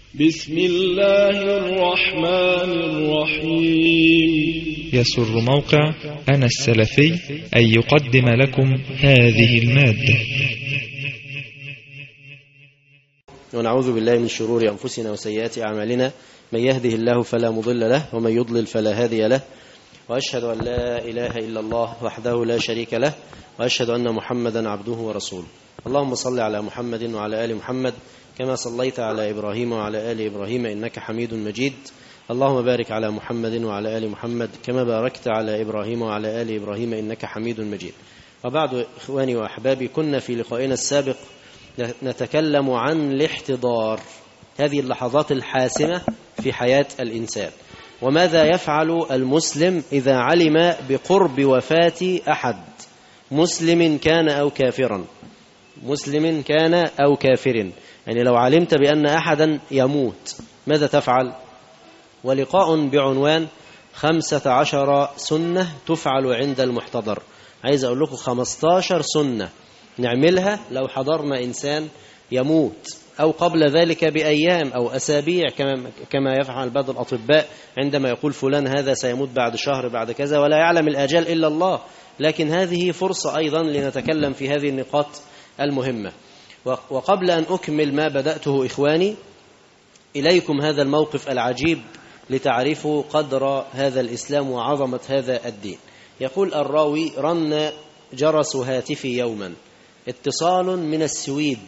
بسم الله الرحمن الرحيم يسر موقع أنا السلفي أن يقدم لكم هذه المادة ونعوذ بالله من شرور أنفسنا وسيئات أعمالنا من يهده الله فلا مضل له ومن يضلل فلا هادي له وأشهد أن لا إله إلا الله وحده لا شريك له وأشهد أن محمدا عبده ورسوله اللهم صل على محمد وعلى آل محمد كما صليت على إبراهيم وعلى آل إبراهيم إنك حميد مجيد اللهم بارك على محمد وعلى آل محمد كما باركت على إبراهيم وعلى آل إبراهيم إنك حميد مجيد وبعد إخواني وأحبابي كنا في لقائنا السابق نتكلم عن الاحتضار هذه اللحظات الحاسمة في حياة الإنسان وماذا يفعل المسلم إذا علم بقرب وفاة أحد مسلم كان أو كافرا مسلم كان أو كافر يعني لو علمت بأن أحدا يموت ماذا تفعل ولقاء بعنوان خمسة عشر سنة تفعل عند المحتضر عايز أقول لكم خمستاشر سنة نعملها لو حضرنا إنسان يموت أو قبل ذلك بأيام أو أسابيع كما, كما يفعل بعض الأطباء عندما يقول فلان هذا سيموت بعد شهر بعد كذا ولا يعلم الآجال إلا الله لكن هذه فرصة أيضا لنتكلم في هذه النقاط المهمة وقبل أن أكمل ما بدأته إخواني إليكم هذا الموقف العجيب لتعرفوا قدر هذا الإسلام وعظمة هذا الدين يقول الراوي رن جرس هاتفي يوما اتصال من السويد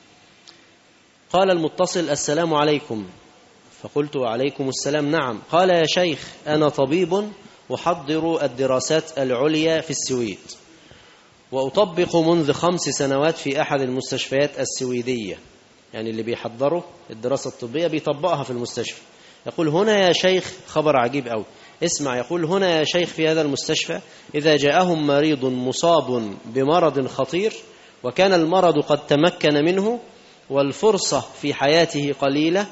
قال المتصل السلام عليكم فقلت وعليكم السلام نعم قال يا شيخ أنا طبيب أحضر الدراسات العليا في السويد وأطبق منذ خمس سنوات في أحد المستشفيات السويدية يعني اللي بيحضروا الدراسة الطبية بيطبقها في المستشفى يقول هنا يا شيخ خبر عجيب أوي اسمع يقول هنا يا شيخ في هذا المستشفى إذا جاءهم مريض مصاب بمرض خطير وكان المرض قد تمكن منه والفرصة في حياته قليلة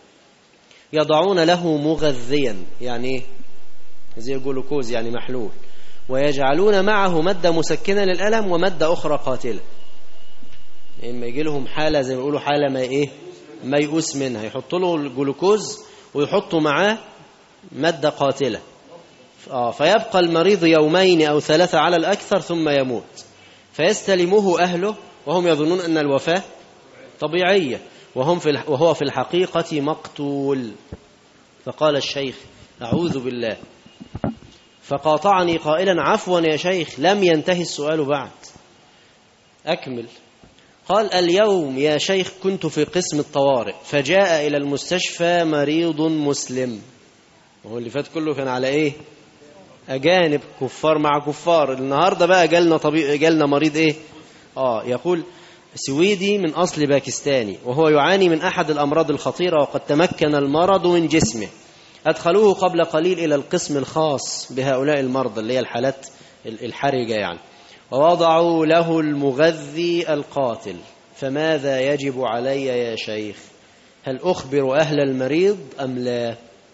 يضعون له مغذيا يعني ايه زي جلوكوز يعني محلول ويجعلون معه مادة مسكنة للألم ومادة أخرى قاتلة إما يجي لهم حالة زي ما يقولوا حالة ما إيه ما يؤس منها يحطوا له الجلوكوز ويحطوا معاه مادة قاتلة آه فيبقى المريض يومين أو ثلاثة على الأكثر ثم يموت فيستلمه أهله وهم يظنون أن الوفاة طبيعية وهم في وهو في الحقيقة مقتول فقال الشيخ أعوذ بالله فقاطعني قائلا عفوا يا شيخ لم ينتهي السؤال بعد أكمل قال اليوم يا شيخ كنت في قسم الطوارئ فجاء إلى المستشفى مريض مسلم وهو اللي فات كله كان على إيه أجانب كفار مع كفار النهاردة بقى جالنا طبيعي جالنا مريض إيه آه يقول سويدي من أصل باكستاني وهو يعاني من أحد الأمراض الخطيرة وقد تمكن المرض من جسمه أدخلوه قبل قليل إلى القسم الخاص بهؤلاء المرضى اللي هي الحالات الحرجة يعني ووضعوا له المغذي القاتل فماذا يجب علي يا شيخ هل أخبر أهل المريض أم لا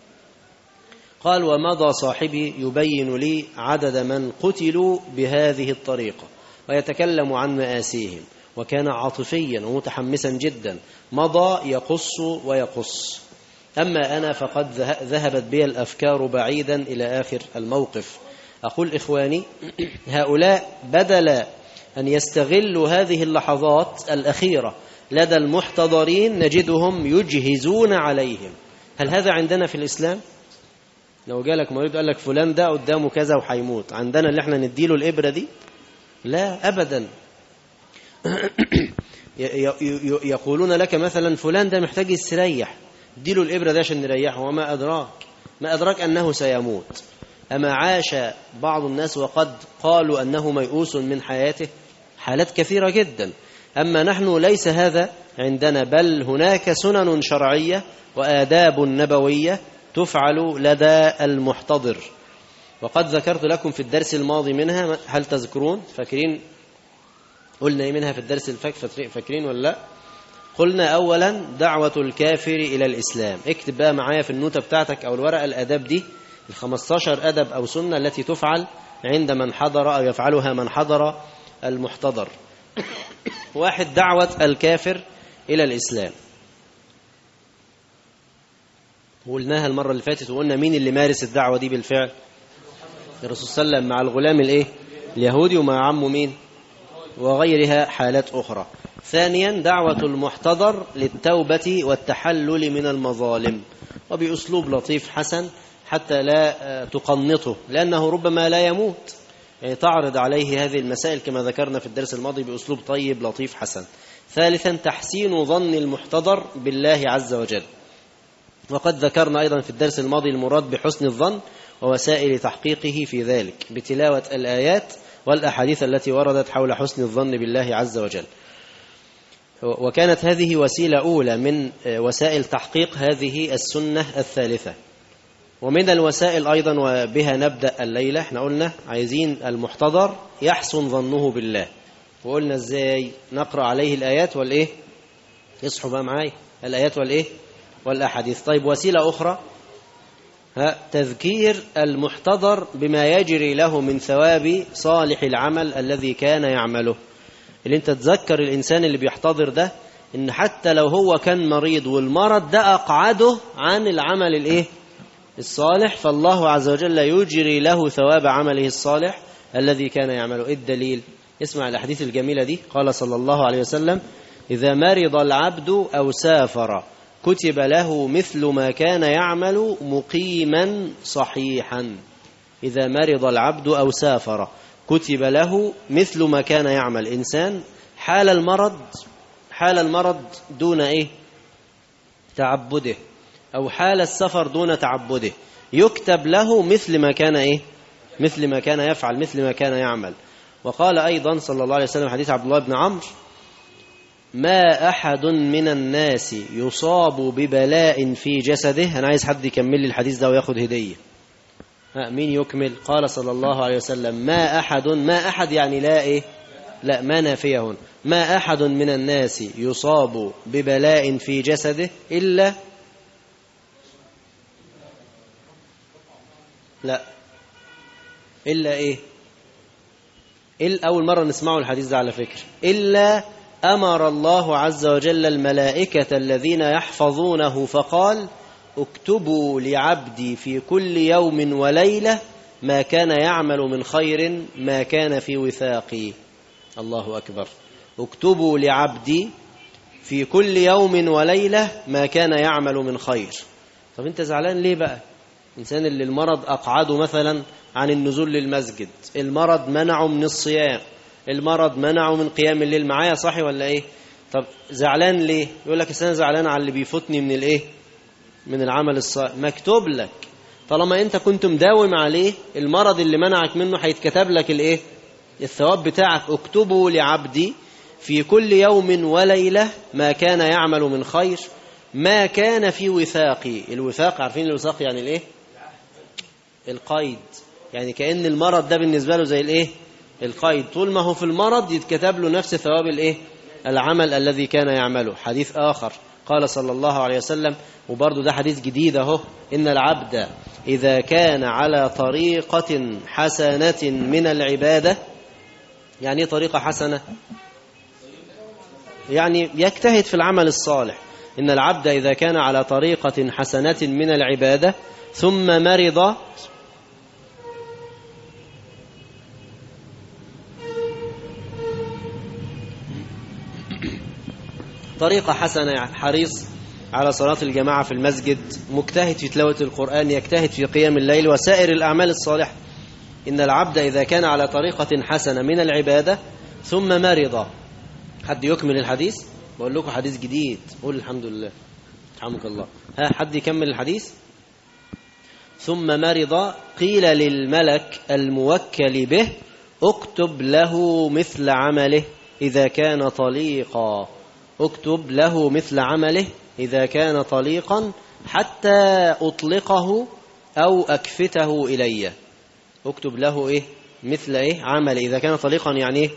قال ومضى صاحبي يبين لي عدد من قتلوا بهذه الطريقة ويتكلم عن مآسيهم وكان عاطفيا ومتحمسا جدا مضى يقص ويقص أما أنا فقد ذهبت بي الأفكار بعيدا إلى آخر الموقف أقول إخواني هؤلاء بدل أن يستغلوا هذه اللحظات الأخيرة لدى المحتضرين نجدهم يجهزون عليهم هل هذا عندنا في الإسلام؟ لو جالك مريض قال لك فلان ده قدامه كذا وهيموت عندنا اللي احنا نديله الإبرة دي؟ لا أبدا يقولون لك مثلا فلان ده محتاج يستريح اديله الإبرة ده عشان نريحه وما أدراك ما أدراك أنه سيموت أما عاش بعض الناس وقد قالوا أنه ميؤوس من حياته حالات كثيرة جدا أما نحن ليس هذا عندنا بل هناك سنن شرعية وآداب نبوية تفعل لدى المحتضر وقد ذكرت لكم في الدرس الماضي منها هل تذكرون فاكرين قلنا ايه منها في الدرس الفك فاكرين ولا لا قلنا أولا دعوة الكافر إلى الإسلام اكتب بقى معايا في النوتة بتاعتك أو الورقة الأداب دي الخمستاشر أدب أو سنة التي تفعل عند من حضر أو يفعلها من حضر المحتضر واحد دعوة الكافر إلى الإسلام وقلناها المرة اللي فاتت وقلنا مين اللي مارس الدعوة دي بالفعل الرسول صلى الله عليه وسلم مع الغلام الايه اليهودي ومع عمه مين وغيرها حالات أخرى ثانيا دعوة المحتضر للتوبة والتحلل من المظالم وبأسلوب لطيف حسن حتى لا تقنطه لأنه ربما لا يموت يعني تعرض عليه هذه المسائل كما ذكرنا في الدرس الماضي بأسلوب طيب لطيف حسن ثالثا تحسين ظن المحتضر بالله عز وجل وقد ذكرنا أيضا في الدرس الماضي المراد بحسن الظن ووسائل تحقيقه في ذلك بتلاوة الآيات والأحاديث التي وردت حول حسن الظن بالله عز وجل وكانت هذه وسيلة أولى من وسائل تحقيق هذه السنة الثالثة ومن الوسائل أيضا وبها نبدأ الليلة احنا قلنا عايزين المحتضر يحسن ظنه بالله وقلنا ازاي نقرأ عليه الآيات والإيه يصحوا بقى معايا الآيات والإيه والأحاديث طيب وسيلة أخرى ها تذكير المحتضر بما يجري له من ثواب صالح العمل الذي كان يعمله اللي انت تذكر الإنسان اللي بيحتضر ده ان حتى لو هو كان مريض والمرض ده أقعده عن العمل الايه الصالح فالله عز وجل يجري له ثواب عمله الصالح الذي كان يعمله إيه الدليل اسمع الأحاديث الجميلة دي قال صلى الله عليه وسلم إذا مرض العبد أو سافر كتب له مثل ما كان يعمل مقيما صحيحا إذا مرض العبد أو سافر كتب له مثل ما كان يعمل إنسان حال المرض حال المرض دون إيه تعبده أو حال السفر دون تعبده يكتب له مثل ما كان إيه مثل ما كان يفعل مثل ما كان يعمل وقال أيضا صلى الله عليه وسلم حديث عبد الله بن عمرو ما أحد من الناس يصاب ببلاء في جسده أنا عايز حد يكمل لي الحديث ده وياخد هدية ها مين يكمل قال صلى الله عليه وسلم ما أحد ما أحد يعني لا إيه لا ما نافية هنا ما أحد من الناس يصاب ببلاء في جسده إلا لا إلا إيه إلا أول مرة نسمعه الحديث ده على فكرة إلا أمر الله عز وجل الملائكة الذين يحفظونه فقال اكتبوا لعبدي في كل يوم وليلة ما كان يعمل من خير ما كان في وثاقي الله أكبر اكتبوا لعبدي في كل يوم وليلة ما كان يعمل من خير طب انت زعلان ليه بقى إنسان اللي المرض أقعده مثلا عن النزول للمسجد المرض منعه من الصيام المرض منعه من قيام الليل معايا صحي ولا ايه طب زعلان ليه يقول لك انا زعلان على اللي بيفوتني من الايه من العمل الصالح مكتوب لك طالما انت كنت مداوم عليه المرض اللي منعك منه هيتكتب لك الايه الثواب بتاعك اكتبه لعبدي في كل يوم وليلة ما كان يعمل من خير ما كان في وثاقي الوثاق عارفين الوثاق يعني الايه القيد يعني كأن المرض ده بالنسبة له زي الايه القيد طول ما هو في المرض يتكتب له نفس ثواب الايه العمل الذي كان يعمله حديث آخر قال صلى الله عليه وسلم وبرضه ده حديث جديد اهو إن العبد إذا كان على طريقة حسنة من العبادة يعني ايه طريقة حسنة يعني يجتهد في العمل الصالح إن العبد إذا كان على طريقة حسنة من العبادة ثم مرض طريقة حسنة يعني حريص على صلاة الجماعة في المسجد مجتهد في تلاوة القرآن يجتهد في قيام الليل وسائر الأعمال الصالحة إن العبد إذا كان على طريقة حسنة من العبادة ثم مرض حد يكمل الحديث بقول لكم حديث جديد قول الحمد لله رحمك الله ها حد يكمل الحديث ثم مرض قيل للملك الموكل به اكتب له مثل عمله إذا كان طليقا اكتب له مثل عمله إذا كان طليقا حتى أطلقه أو أكفته إلي اكتب له إيه مثل إيه عمل إذا كان طليقا يعني إيه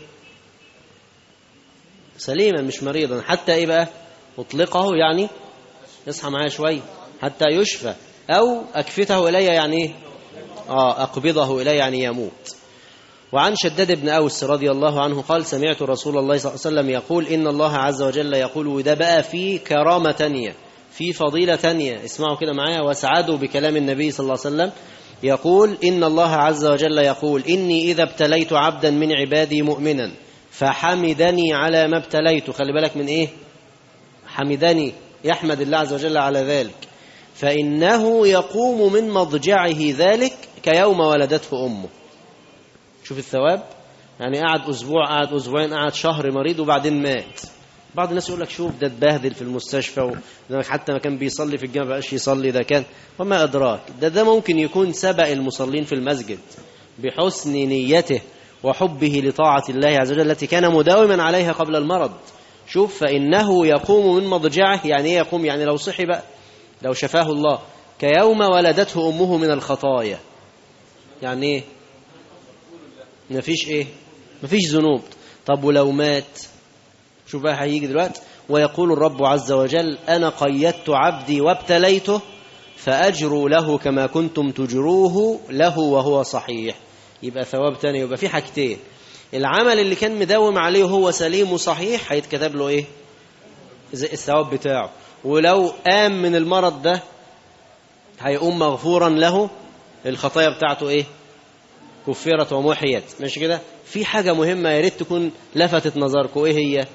سليما مش مريضا حتى إيه بقى أطلقه يعني اصحى معايا شوي حتى يشفى أو أكفته إلي يعني إيه آه أقبضه إلي يعني يموت وعن شداد بن أوس رضي الله عنه قال سمعت رسول الله صلى الله عليه وسلم يقول إن الله عز وجل يقول وده بقى في كرامة تانية في فضيلة تانية اسمعوا كده معايا واسعدوا بكلام النبي صلى الله عليه وسلم يقول إن الله عز وجل يقول إني إذا ابتليت عبدا من عبادي مؤمنا فحمدني على ما ابتليت خلي بالك من إيه حمدني يحمد الله عز وجل على ذلك فإنه يقوم من مضجعه ذلك كيوم ولدته أمه شوف الثواب يعني قعد أسبوع قعد أسبوعين قعد شهر مريض وبعدين مات بعض الناس يقول لك شوف ده اتبهدل في المستشفى وده حتى ما كان بيصلي في الجامع بقاش يصلي ده كان وما أدراك ده ده ممكن يكون سبق المصلين في المسجد بحسن نيته وحبه لطاعة الله عز وجل التي كان مداوما عليها قبل المرض شوف فإنه يقوم من مضجعه يعني ايه يقوم يعني لو صحي بقى لو شفاه الله كيوم ولدته أمه من الخطايا يعني ايه مفيش ايه مفيش ذنوب طب ولو مات شوف بقى هيجي دلوقتي ويقول الرب عز وجل أنا قيدت عبدي وابتليته فأجروا له كما كنتم تجروه له وهو صحيح يبقى ثواب تاني يبقى في حاجتين العمل اللي كان مداوم عليه وهو سليم وصحيح هيتكتب له ايه زي الثواب بتاعه ولو قام من المرض ده هيقوم مغفورا له الخطايا بتاعته ايه كفرت ومحيت ماشي كده في حاجة مهمة يا ريت تكون لفتت نظركم ايه هي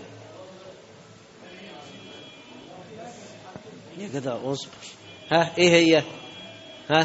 يا جدع اصبر ها ايه هي ها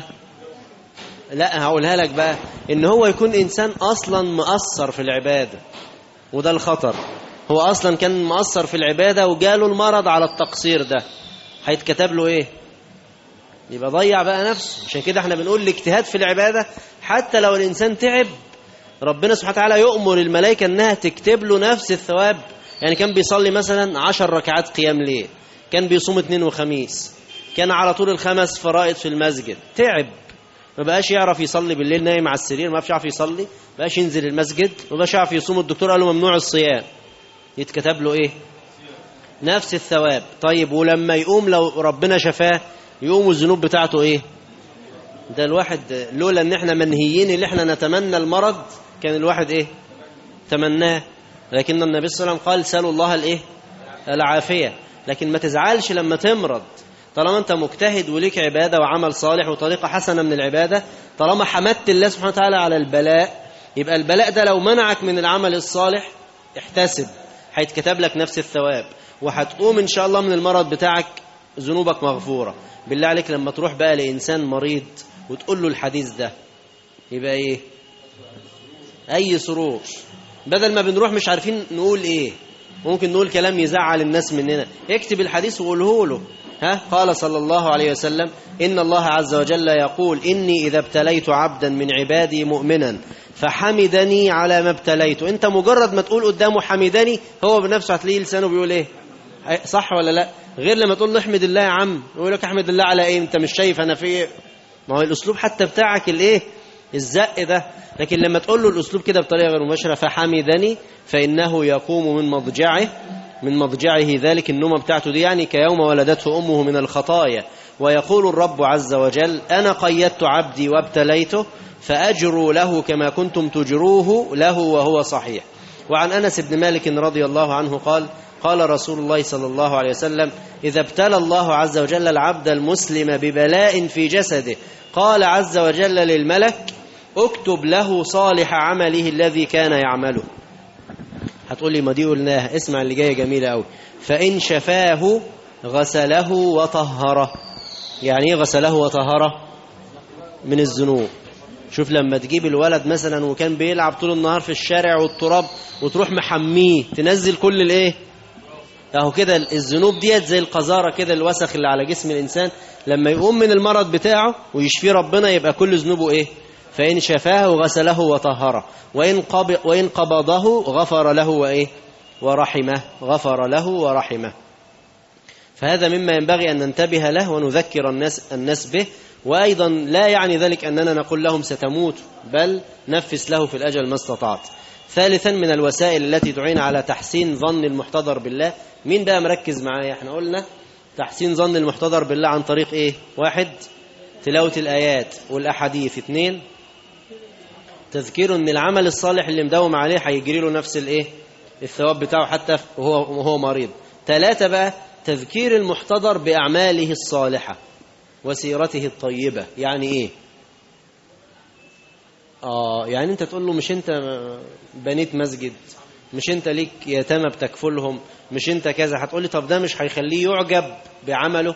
لا هقولها لك بقى ان هو يكون انسان اصلا مقصر في العبادة وده الخطر هو اصلا كان مقصر في العبادة وجاله المرض على التقصير ده هيتكتب له ايه يبقى ضيع بقى نفسه عشان كده احنا بنقول الاجتهاد في العبادة حتى لو الانسان تعب ربنا سبحانه وتعالى يؤمر الملائكة انها تكتب له نفس الثواب يعني كان بيصلي مثلا عشر ركعات قيام ليل كان بيصوم اثنين وخميس كان على طول الخمس فرائض في المسجد تعب ما بقاش يعرف يصلي بالليل نايم على السرير ما بقاش يعرف يصلي ما بقاش ينزل المسجد ما بقاش يعرف يصوم الدكتور قال له ممنوع الصيام يتكتب له ايه نفس الثواب طيب ولما يقوم لو ربنا شفاه يقوم الذنوب بتاعته ايه ده الواحد لولا ان احنا منهيين اللي احنا نتمنى المرض كان الواحد ايه تمناه لكن النبي صلى الله عليه وسلم قال سألوا الله الايه العافية لكن ما تزعلش لما تمرض طالما انت مجتهد وليك عبادة وعمل صالح وطريقة حسنة من العبادة طالما حمدت الله سبحانه وتعالى على البلاء يبقى البلاء ده لو منعك من العمل الصالح احتسب هيتكتب لك نفس الثواب وهتقوم ان شاء الله من المرض بتاعك ذنوبك مغفورة بالله عليك لما تروح بقى لإنسان مريض وتقول له الحديث ده يبقى ايه اي سرور بدل ما بنروح مش عارفين نقول ايه ممكن نقول كلام يزعل الناس مننا اكتب الحديث وقوله له ها قال صلى الله عليه وسلم إن الله عز وجل يقول إني إذا ابتليت عبدا من عبادي مؤمنا فحمدني على ما ابتليته انت مجرد ما تقول قدامه حمدني هو بنفسه هتلاقيه لسانه بيقول ايه صح ولا لا غير لما تقول له احمد الله يا عم يقول لك احمد الله على ايه انت مش شايف انا في ايه ما هو الاسلوب حتى بتاعك الايه الزق ده لكن لما تقول له الاسلوب كده بطريقه غير مباشره فحمدني فانه يقوم من مضجعه من مضجعه ذلك النومه بتاعته دي يعني كيوم ولدته امه من الخطايا ويقول الرب عز وجل انا قيدت عبدي وابتليته فاجروا له كما كنتم تجروه له وهو صحيح وعن انس بن مالك رضي الله عنه قال قال رسول الله صلى الله عليه وسلم إذا ابتلى الله عز وجل العبد المسلم ببلاء في جسده قال عز وجل للملك اكتب له صالح عمله الذي كان يعمله هتقول لي ما دي قلناها اسمع اللي جايه جميله قوي فإن شفاه غسله وطهره يعني ايه غسله وطهره من الذنوب شوف لما تجيب الولد مثلا وكان بيلعب طول النهار في الشارع والتراب وتروح محميه تنزل كل الايه اهو كده الذنوب ديت زي القذاره كده الوسخ اللي على جسم الانسان لما يقوم من المرض بتاعه ويشفيه ربنا يبقى كل ذنوبه ايه فان شفاه غسله وطهره وان قب وان قبضه غفر له وايه ورحمه غفر له ورحمه فهذا مما ينبغي ان ننتبه له ونذكر الناس الناس به وايضا لا يعني ذلك اننا نقول لهم ستموت بل نفس له في الاجل ما استطعت ثالثا من الوسائل التي تعين على تحسين ظن المحتضر بالله مين بقى مركز معايا احنا قلنا تحسين ظن المحتضر بالله عن طريق ايه واحد تلاوة الآيات والأحاديث اثنين تذكير ان العمل الصالح اللي مداوم عليه هيجري له نفس الايه الثواب بتاعه حتى وهو وهو مريض ثلاثة بقى تذكير المحتضر بأعماله الصالحة وسيرته الطيبة يعني إيه آه يعني أنت تقول له مش أنت بنيت مسجد مش أنت ليك يتامى بتكفلهم مش أنت كذا هتقول لي طب ده مش هيخليه يعجب بعمله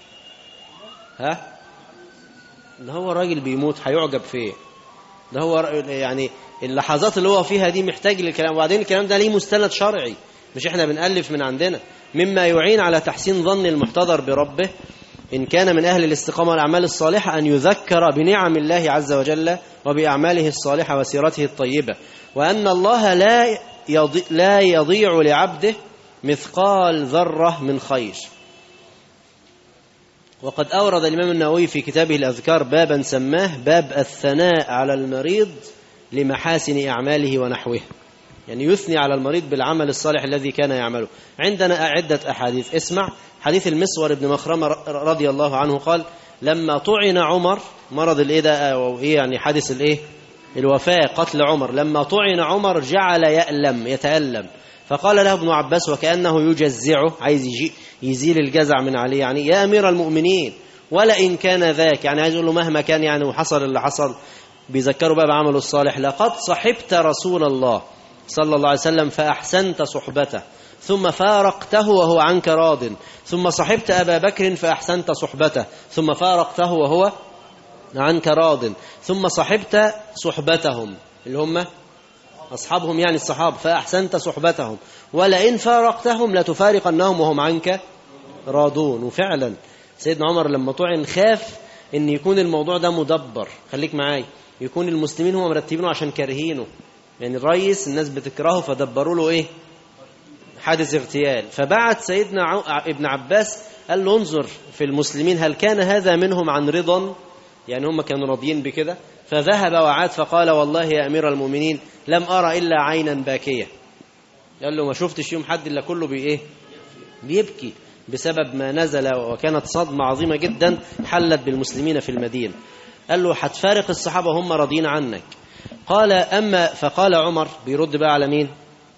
ها ده هو راجل بيموت هيعجب فيه ده هو يعني اللحظات اللي هو فيها دي محتاج للكلام وبعدين الكلام ده ليه مستند شرعي مش احنا بنألف من عندنا مما يعين على تحسين ظن المحتضر بربه إن كان من أهل الاستقامة والأعمال الصالحة أن يذكر بنعم الله عز وجل وبأعماله الصالحة وسيرته الطيبة وأن الله لا يضيع, لا يضيع لعبده مثقال ذرة من خير وقد أورد الإمام النووي في كتابه الأذكار بابا سماه باب الثناء على المريض لمحاسن أعماله ونحوه يعني يثني على المريض بالعمل الصالح الذي كان يعمله عندنا عدة أحاديث اسمع حديث المسور بن مخرمة رضي الله عنه قال لما طعن عمر مرض الايه ده او ايه يعني حادث الايه الوفاة قتل عمر لما طعن عمر جعل يألم يتألم فقال له ابن عباس وكأنه يجزعه عايز يجي يزيل الجزع من عليه يعني يا أمير المؤمنين ولا إن كان ذاك يعني عايز يقول له مهما كان يعني وحصل اللي حصل بيذكروا بقى بعمله الصالح لقد صحبت رسول الله صلى الله عليه وسلم فأحسنت صحبته ثم فارقته وهو عنك راض ثم صحبت أبا بكر فأحسنت صحبته ثم فارقته وهو عنك راض ثم صحبت صحبتهم اللي هم أصحابهم يعني الصحاب فأحسنت صحبتهم ولئن فارقتهم لتفارقنهم وهم عنك راضون وفعلا سيدنا عمر لما طعن خاف ان يكون الموضوع ده مدبر خليك معاي يكون المسلمين هم مرتبينه عشان كارهينه يعني الرئيس الناس بتكرهه فدبروا له ايه حادث اغتيال فبعت سيدنا ابن عباس قال له انظر في المسلمين هل كان هذا منهم عن رضا يعني هم كانوا راضيين بكده فذهب وعاد فقال والله يا أمير المؤمنين لم أرى إلا عينا باكية قال له ما شفتش يوم حد إلا كله بإيه بيبكي بسبب ما نزل وكانت صدمة عظيمة جدا حلت بالمسلمين في المدينة قال له هتفارق الصحابة هم راضين عنك قال أما فقال عمر بيرد بقى على مين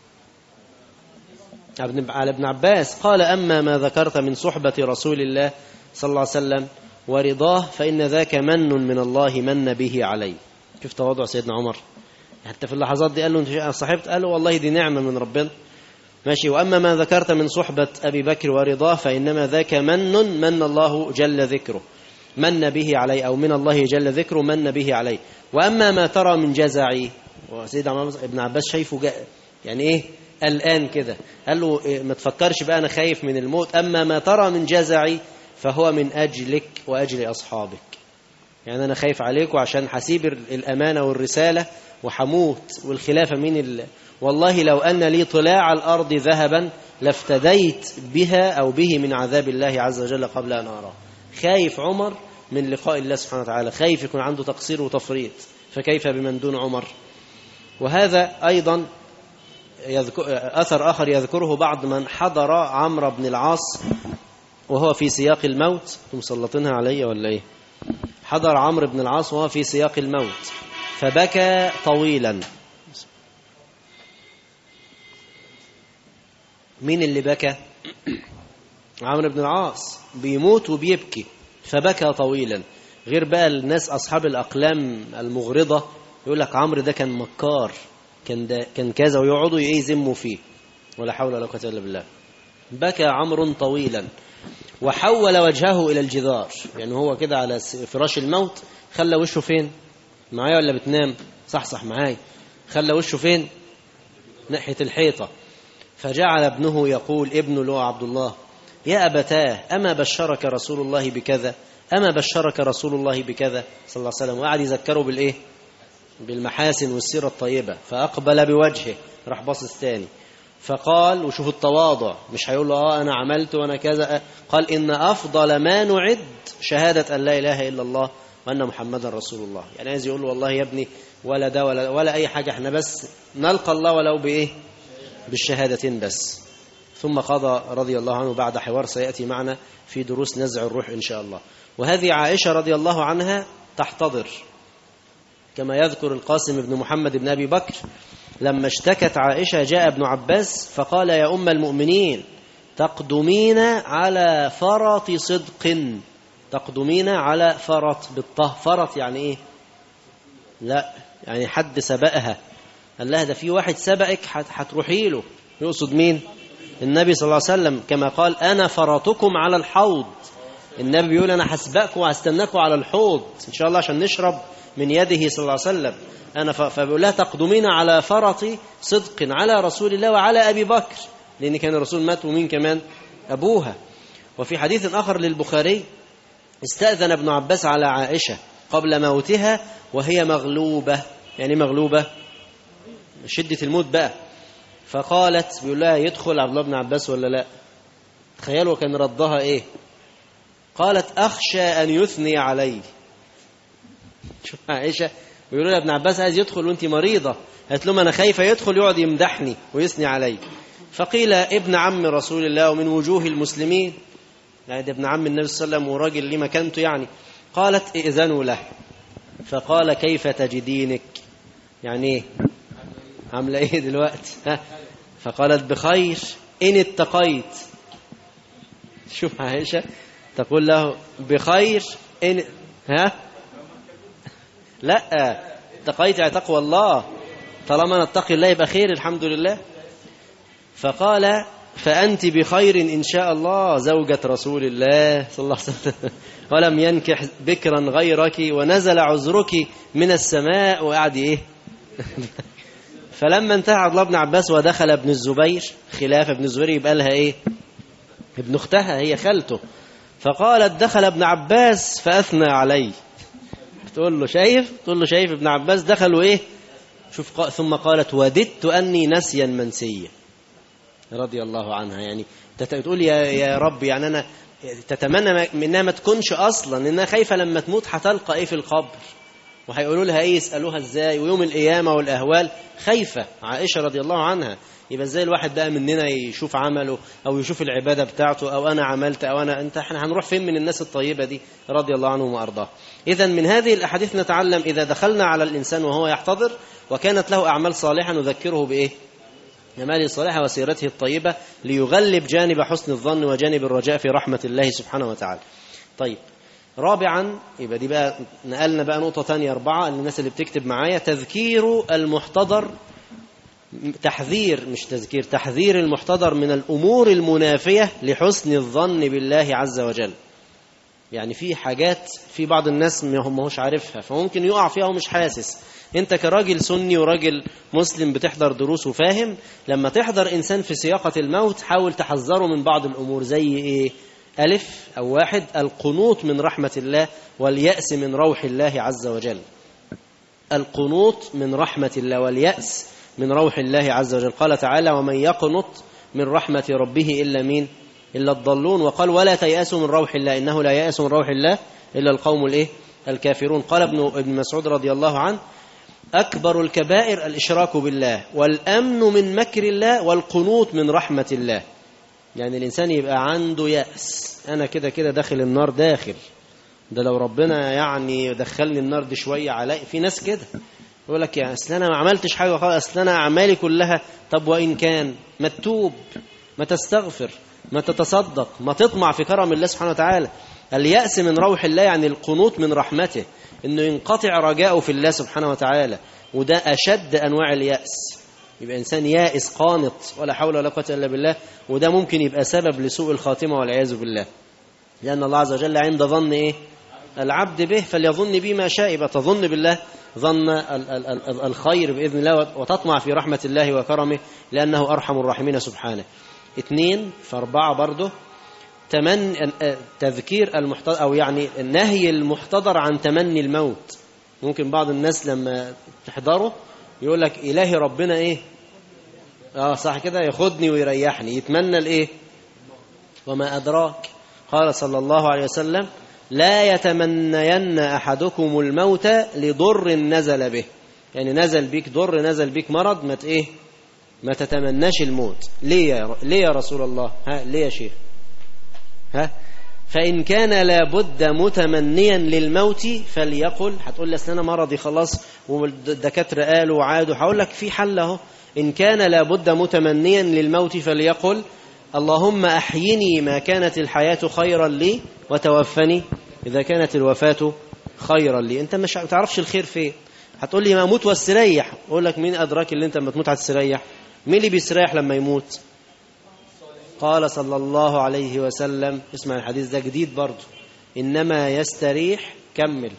على ابن عباس قال أما ما ذكرت من صحبة رسول الله صلى الله عليه وسلم ورضاه فإن ذاك من من الله من به علي شوف تواضع سيدنا عمر حتى في اللحظات دي قال له انت صاحبت قال له والله دي نعمة من ربنا ماشي وأما ما ذكرت من صحبة أبي بكر ورضاه فإنما ذاك من من الله جل ذكره من به علي أو من الله جل ذكره من به علي وأما ما ترى من جزعي وسيدنا ابن عباس شايفه جاء يعني إيه الآن كده قال له إيه ما تفكرش بقى أنا خايف من الموت أما ما ترى من جزعي فهو من أجلك وأجل أصحابك يعني أنا خايف عليك وعشان حسيب الأمانة والرسالة وحموت والخلافة من ال... والله لو أن لي طلاع الأرض ذهبا لافتديت بها أو به من عذاب الله عز وجل قبل أن أراه خايف عمر من لقاء الله سبحانه وتعالى خايف يكون عنده تقصير وتفريط فكيف بمن دون عمر وهذا أيضا يذكر أثر آخر يذكره بعض من حضر عمرو بن العاص وهو في سياق الموت مسلطينها علي ولا ايه حضر عمرو بن العاص وهو في سياق الموت فبكى طويلا مين اللي بكى عمرو بن العاص بيموت وبيبكي فبكى طويلا غير بقى الناس اصحاب الاقلام المغرضه يقول لك عمرو ده كان مكار كان ده كان كذا ويقعدوا يذموا فيه ولا حول ولا قوه الا بالله بكى عمرو طويلا وحول وجهه إلى الجدار يعني هو كده على فراش الموت خلى وشه فين معايا ولا بتنام صح صح معايا خلى وشه فين ناحية الحيطة فجعل ابنه يقول ابن له عبد الله يا أبتاه أما بشرك رسول الله بكذا أما بشرك رسول الله بكذا صلى الله عليه وسلم وقعد يذكره بالإيه بالمحاسن والسيرة الطيبة فأقبل بوجهه راح باصص تاني فقال وشوف التواضع مش هيقول له اه انا عملت وانا كذا قال ان افضل ما نعد شهاده ان لا اله الا الله وان محمدا رسول الله يعني عايز يقول له والله يا ابني ولا ده ولا ولا اي حاجه احنا بس نلقى الله ولو بايه بالشهادتين بس ثم قضى رضي الله عنه بعد حوار سياتي معنا في دروس نزع الروح ان شاء الله وهذه عائشه رضي الله عنها تحتضر كما يذكر القاسم بن محمد بن ابي بكر لما اشتكت عائشة جاء ابن عباس فقال يا أم المؤمنين تقدمين على فرط صدق تقدمين على فرط بالطه فرط يعني ايه لا يعني حد سبقها قال لها ده في واحد سبقك هت- هتروحي له يقصد مين النبي صلى الله عليه وسلم كما قال انا فرطكم على الحوض النبي بيقول انا هسبقكم وهستناكم على الحوض ان شاء الله عشان نشرب من يده صلى الله عليه وسلم انا ف- فبيقول لها تقدمين على فرط صدق على رسول الله وعلى ابي بكر لان كان الرسول مات ومين كمان ابوها وفي حديث اخر للبخاري استأذن ابن عباس على عائشة قبل موتها وهي مغلوبة يعني مغلوبة شدة الموت بقى فقالت بيقول لها يدخل عبد الله بن عباس ولا لا تخيلوا كان ردها ايه قالت أخشى أن يثني علي شوف عائشة بيقولوا لها ابن عباس عايز يدخل وانت مريضة قالت لهم أنا خايفة يدخل يقعد يمدحني ويثني علي فقيل ابن عم رسول الله ومن وجوه المسلمين يعني ده ابن عم النبي صلى الله عليه وسلم وراجل ليه مكانته يعني قالت ائذنوا له فقال كيف تجدينك يعني ايه عامله ايه دلوقتي ها فقالت بخير ان اتقيت شوف عائشه تقول له بخير ان ها لا اتقيت يعني تقوى الله طالما نتقي الله يبقى خير الحمد لله فقال فأنت بخير إن شاء الله زوجة رسول الله صلى الله عليه وسلم ولم ينكح بكرا غيرك ونزل عذرك من السماء وقعد إيه فلما انتهى عبد الله بن عباس ودخل ابن الزبير خلاف ابن الزبير يبقى لها إيه ابن أختها هي خالته فقالت دخل ابن عباس فأثنى علي تقول له شايف تقول له شايف ابن عباس دخلوا إيه شوف قا- ثم قالت وددت أني نسيا منسيا رضي الله عنها يعني تت- تقول يا يا رب يعني انا تتمنى ما- انها ما تكونش اصلا انها خايفه لما تموت هتلقى ايه في القبر وهيقولوا لها ايه يسالوها ازاي ويوم القيامه والاهوال خايفه عائشه رضي الله عنها يبقى ازاي الواحد بقى مننا يشوف عمله او يشوف العباده بتاعته او انا عملت او انا انت احنا هنروح فين من الناس الطيبه دي رضي الله عنهم وارضاه اذا من هذه الاحاديث نتعلم اذا دخلنا على الانسان وهو يحتضر وكانت له اعمال صالحه نذكره بايه أعماله الصالحة وسيرته الطيبة ليغلب جانب حسن الظن وجانب الرجاء في رحمة الله سبحانه وتعالى طيب رابعا يبقى دي بقى نقلنا بقى نقطة تانية أربعة للناس اللي بتكتب معايا تذكير المحتضر تحذير مش تذكير تحذير المحتضر من الأمور المنافية لحسن الظن بالله عز وجل يعني في حاجات في بعض الناس ما هم ماهوش عارفها فممكن يقع فيها ومش حاسس انت كراجل سني وراجل مسلم بتحضر دروس وفاهم لما تحضر انسان في سياقة الموت حاول تحذره من بعض الامور زي ايه الف او واحد القنوط من رحمة الله واليأس من روح الله عز وجل القنوط من رحمة الله واليأس من روح الله عز وجل قال تعالى ومن يقنط من رحمة ربه إلا مين إلا الضالون وقال ولا تيأسوا من روح الله إنه لا يأس من روح الله إلا القوم الإيه الكافرون قال ابن ابن مسعود رضي الله عنه أكبر الكبائر الإشراك بالله والأمن من مكر الله والقنوط من رحمة الله يعني الإنسان يبقى عنده يأس أنا كده كده داخل النار داخل ده لو ربنا يعني دخلني النار دي شوية علي في ناس كده يقول لك يا أصل أنا ما عملتش حاجة خالص أصل أنا أعمالي كلها طب وإن كان ما تتوب ما تستغفر ما تتصدق ما تطمع في كرم الله سبحانه وتعالى اليأس من روح الله يعني القنوط من رحمته انه ينقطع رجاؤه في الله سبحانه وتعالى وده اشد انواع اليأس يبقى انسان يائس قانط ولا حول ولا قوه الا بالله وده ممكن يبقى سبب لسوء الخاتمه والعياذ بالله لان الله عز وجل عند ظن ايه العبد به فليظن به ما شاء يبقى تظن بالله ظن ال- ال- ال- الخير باذن الله وتطمع في رحمه الله وكرمه لانه ارحم الراحمين سبحانه اثنين فاربعه برضه تمن تذكير المحتضر او يعني النهي المحتضر عن تمني الموت ممكن بعض الناس لما تحضره يقول لك الهي ربنا ايه اه صح كده ياخدني ويريحني يتمنى الايه وما ادراك قال صلى الله عليه وسلم لا يتمنين احدكم الموت لضر نزل به يعني نزل بيك ضر نزل بيك مرض ما ت- ايه ما تتمناش الموت ليه يا ر- ليه يا رسول الله ها ليه يا شيخ ها فإن كان لابد متمنيا للموت فليقل هتقول لي أصل أنا مرضي خلاص والدكاترة قالوا وعادوا هقول لك في حل أهو إن كان لابد متمنيا للموت فليقل اللهم أحيني ما كانت الحياة خيرا لي وتوفني إذا كانت الوفاة خيرا لي أنت مش تعرفش الخير فين هتقول لي ما أموت واستريح أقول لك مين أدراك اللي أنت لما تموت هتستريح مين اللي بيستريح لما يموت قال صلى الله عليه وسلم اسمع الحديث ده جديد برضه إنما يستريح كمل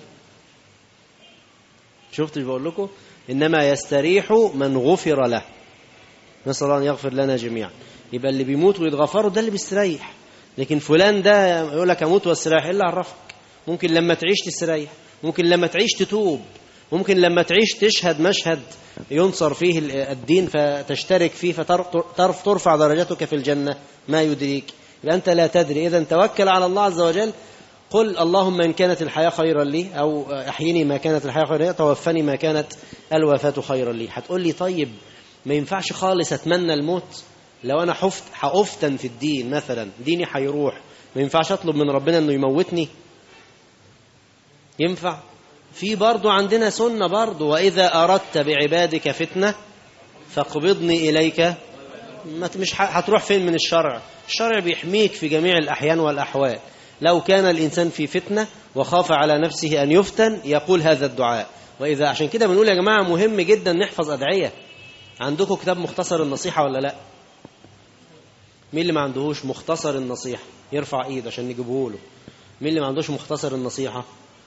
شفت بقول لكم إنما يستريح من غفر له نسأل الله أن يغفر لنا جميعا يبقى اللي بيموت ويتغفره ده اللي بيستريح لكن فلان ده يقول لك اموت واستريح ايه اللي عرفك ممكن لما تعيش تستريح ممكن لما تعيش تتوب ممكن لما تعيش تشهد مشهد ينصر فيه الدين فتشترك فيه فترف ترفع درجتك في الجنة ما يدريك يبقى أنت لا تدري إذا توكل على الله عز وجل قل اللهم إن كانت الحياة خيرا لي أو أحيني ما كانت الحياة خيرا لي توفني ما كانت الوفاة خيرا لي هتقول لي طيب ما ينفعش خالص أتمنى الموت لو أنا حفت حأفتن في الدين مثلا ديني هيروح ما ينفعش أطلب من ربنا أنه يموتني ينفع في برضو عندنا سنة برضو وإذا أردت بعبادك فتنة فاقبضني إليك مش هتروح فين من الشرع الشرع بيحميك في جميع الأحيان والأحوال لو كان الإنسان في فتنة وخاف على نفسه أن يفتن يقول هذا الدعاء وإذا عشان كده بنقول يا جماعة مهم جدا نحفظ أدعية عندكم كتاب مختصر النصيحة ولا لا مين اللي ما عندهوش مختصر النصيحة يرفع ايد عشان نجيبه له مين اللي ما عندوش مختصر النصيحة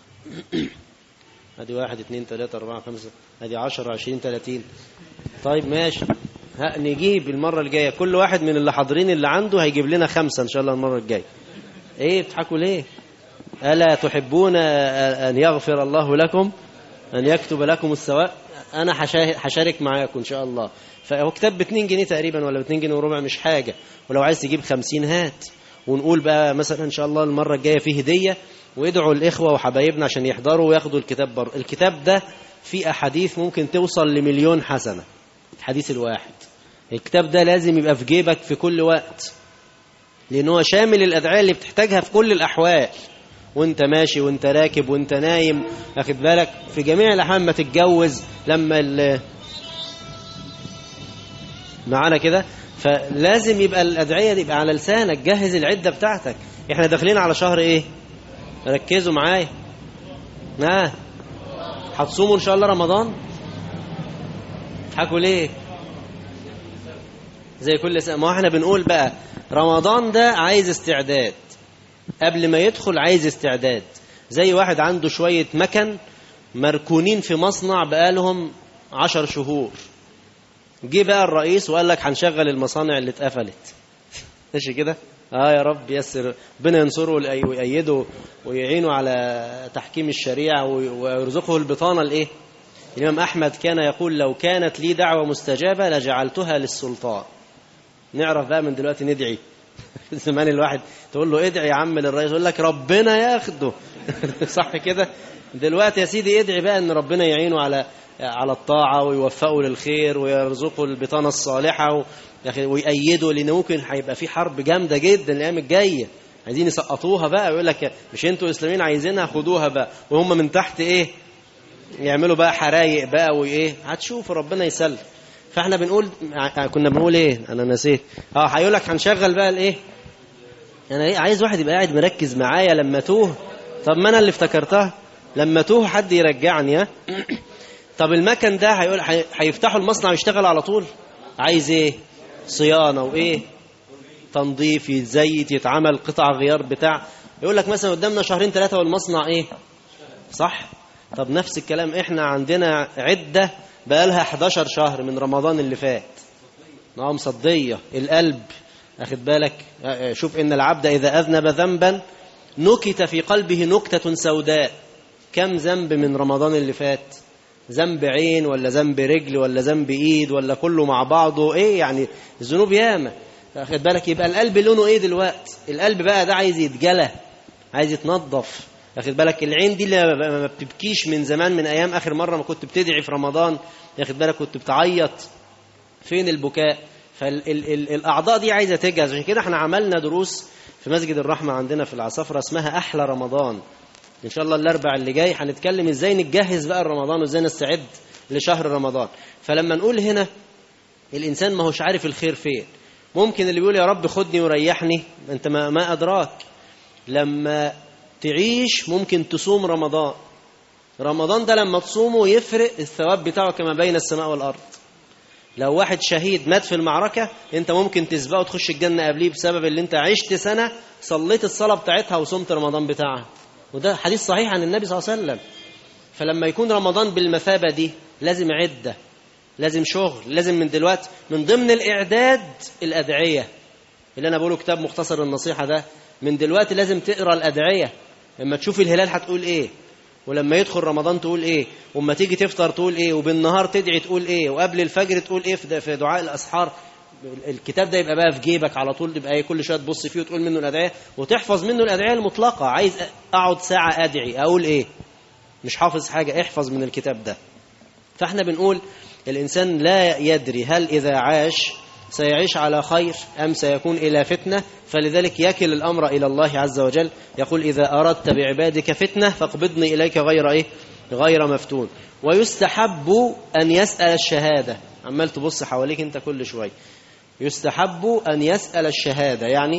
ادي واحد اتنين تلاتة اربعة خمسة ادي عشرة عشرين تلاتين طيب ماشي ها نجيب المرة الجاية كل واحد من اللي حاضرين اللي عنده هيجيب لنا خمسة ان شاء الله المرة الجاية ايه بتضحكوا ليه ألا تحبون أن يغفر الله لكم أن يكتب لكم الثواب أنا هشارك معاكم إن شاء الله فهو كتاب ب 2 جنيه تقريبا ولا ب 2 جنيه وربع مش حاجة ولو عايز تجيب 50 هات ونقول بقى مثلا إن شاء الله المرة الجاية فيه هدية وادعوا الإخوة وحبايبنا عشان يحضروا وياخدوا الكتاب بر الكتاب ده فيه أحاديث ممكن توصل لمليون حسنة الحديث الواحد الكتاب ده لازم يبقى في جيبك في كل وقت لأن هو شامل الأدعية اللي بتحتاجها في كل الأحوال وانت ماشي وانت راكب وانت نايم واخد بالك في جميع الأحوال ما تتجوز لما ال معانا كده فلازم يبقى الأدعية دي يبقى على لسانك جهز العدة بتاعتك احنا داخلين على شهر ايه ركزوا معايا ها هتصوموا ان شاء الله رمضان حكوا ليه زي كل سنة ما احنا بنقول بقى رمضان ده عايز استعداد قبل ما يدخل عايز استعداد زي واحد عنده شوية مكن مركونين في مصنع بقالهم عشر شهور جه بقى الرئيس وقال لك هنشغل المصانع اللي اتقفلت ماشي كده اه يا رب يسر ربنا ينصره ويأيده ويعينه على تحكيم الشريعة ويرزقه البطانة الايه الإمام أحمد كان يقول لو كانت لي دعوة مستجابة لجعلتها للسلطان نعرف بقى من دلوقتي ندعي زمان الواحد تقول له ادعي يا عم للرئيس يقول لك ربنا ياخده صح كده دلوقتي يا سيدي ادعي بقى ان ربنا يعينه على على الطاعة ويوفقه للخير ويرزقه البطانة الصالحة ويأيده لأن ممكن هيبقى في حرب جامدة جدا الأيام الجاية عايزين يسقطوها بقى يقول لك مش انتوا اسلاميين عايزينها خدوها بقى وهم من تحت ايه يعملوا بقى حرايق بقى وايه هتشوفوا ربنا يسلم فاحنا بنقول كنا بنقول ايه انا نسيت اه هيقول لك هنشغل بقى الايه انا ايه عايز واحد يبقى قاعد مركز معايا لما توه طب ما انا اللي افتكرتها لما توه حد يرجعني ها طب المكن ده هيقول هيفتحوا المصنع ويشتغل على طول عايز ايه صيانه وايه تنظيف يتزيت يتعمل قطع غيار بتاع يقول لك مثلا قدامنا شهرين ثلاثه والمصنع ايه صح طب نفس الكلام احنا عندنا عده بقالها 11 شهر من رمضان اللي فات نعم صديه القلب اخد بالك شوف ان العبد اذا اذنب ذنبا نكت في قلبه نكته سوداء كم ذنب من رمضان اللي فات ذنب عين ولا ذنب رجل ولا ذنب ايد ولا كله مع بعضه ايه يعني الذنوب ياما واخد بالك يبقى القلب لونه ايه دلوقتي القلب بقى ده عايز يتجلى عايز يتنظف واخد بالك العين دي اللي ما بتبكيش من زمان من ايام اخر مره ما كنت بتدعي في رمضان واخد بالك كنت بتعيط فين البكاء فالاعضاء دي عايزه تجهز عشان كده احنا عملنا دروس في مسجد الرحمه عندنا في العصافره اسمها احلى رمضان ان شاء الله الاربع اللي جاي هنتكلم ازاي نتجهز بقى رمضان وازاي نستعد لشهر رمضان فلما نقول هنا الانسان ما هوش عارف الخير فين ممكن اللي بيقول يا رب خدني وريحني انت ما, ما أدراك لما تعيش ممكن تصوم رمضان رمضان ده لما تصومه يفرق الثواب بتاعه كما بين السماء والأرض لو واحد شهيد مات في المعركة انت ممكن تسبقه وتخش الجنة قبليه بسبب اللي انت عشت سنة صليت الصلاة بتاعتها وصمت رمضان بتاعها وده حديث صحيح عن النبي صلى الله عليه وسلم فلما يكون رمضان بالمثابة دي لازم عدة لازم شغل لازم من دلوقتي من ضمن الإعداد الأدعية اللي أنا بقوله كتاب مختصر النصيحة ده من دلوقتي لازم تقرأ الأدعية لما تشوف الهلال هتقول إيه ولما يدخل رمضان تقول إيه وما تيجي تفطر تقول إيه وبالنهار تدعي تقول إيه وقبل الفجر تقول إيه في دعاء الأسحار الكتاب ده يبقى بقى في جيبك على طول تبقى ايه كل شويه تبص فيه وتقول منه الادعيه وتحفظ منه الادعيه المطلقه عايز اقعد ساعه ادعي اقول ايه مش حافظ حاجه احفظ من الكتاب ده فاحنا بنقول الانسان لا يدري هل اذا عاش سيعيش على خير ام سيكون الى فتنه فلذلك يكل الامر الى الله عز وجل يقول اذا اردت بعبادك فتنه فاقبضني اليك غير ايه غير مفتون ويستحب ان يسال الشهاده عمال تبص حواليك انت كل شويه يستحب أن يسأل الشهادة يعني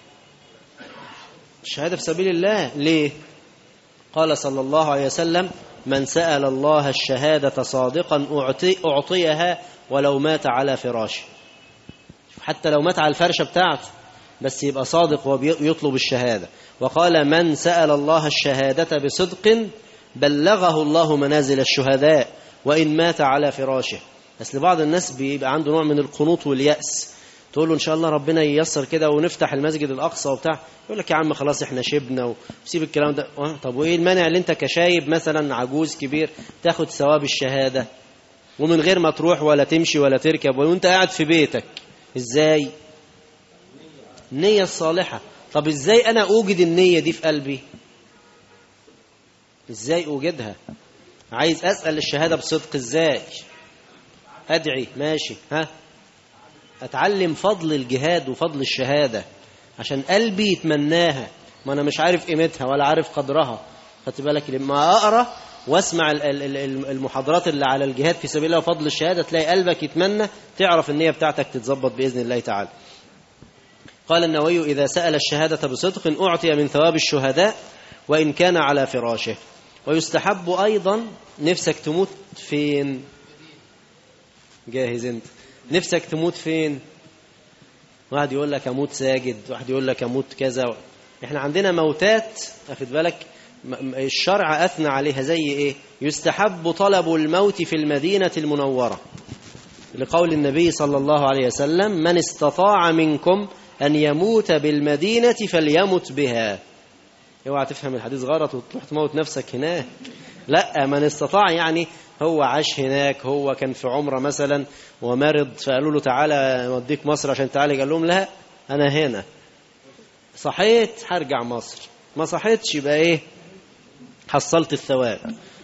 الشهادة في سبيل الله ليه قال صلى الله عليه وسلم من سأل الله الشهادة صادقا أعطي أعطيها ولو مات على فراشه حتى لو مات على الفرشة بتاعته بس يبقى صادق ويطلب الشهادة وقال من سأل الله الشهادة بصدق بلغه الله منازل الشهداء وإن مات على فراشه بس لبعض الناس بيبقى عنده نوع من القنوط واليأس تقول له إن شاء الله ربنا ييسر كده ونفتح المسجد الأقصى وبتاع يقول لك يا عم خلاص احنا شبنا وسيب الكلام ده طب وإيه المانع اللي أنت كشايب مثلا عجوز كبير تاخد ثواب الشهادة ومن غير ما تروح ولا تمشي ولا تركب وانت قاعد في بيتك ازاي النية الصالحة طب ازاي انا اوجد النية دي في قلبي ازاي اوجدها عايز اسأل الشهادة بصدق ازاي ادعي ماشي ها اتعلم فضل الجهاد وفضل الشهادة عشان قلبي يتمناها ما انا مش عارف قيمتها ولا عارف قدرها خدت بالك لما اقرا واسمع المحاضرات اللي على الجهاد في سبيل الله وفضل الشهاده تلاقي قلبك يتمنى تعرف النيه بتاعتك تتظبط باذن الله تعالى. قال النووي اذا سال الشهاده بصدق اعطي من ثواب الشهداء وان كان على فراشه. ويستحب ايضا نفسك تموت فين؟ جاهز انت. نفسك تموت فين؟ واحد يقول لك اموت ساجد، واحد يقول لك اموت كذا. احنا عندنا موتات واخد بالك الشرع أثنى عليها زي إيه يستحب طلب الموت في المدينة المنورة لقول النبي صلى الله عليه وسلم من استطاع منكم أن يموت بالمدينة فليمت بها اوعى تفهم الحديث غلط وتروح تموت نفسك هناك لا من استطاع يعني هو عاش هناك هو كان في عمرة مثلا ومرض فقالوا له تعالى نوديك مصر عشان تعالى قال لهم لا أنا هنا صحيت هرجع مصر ما صحيتش يبقى ايه حصلت الثواب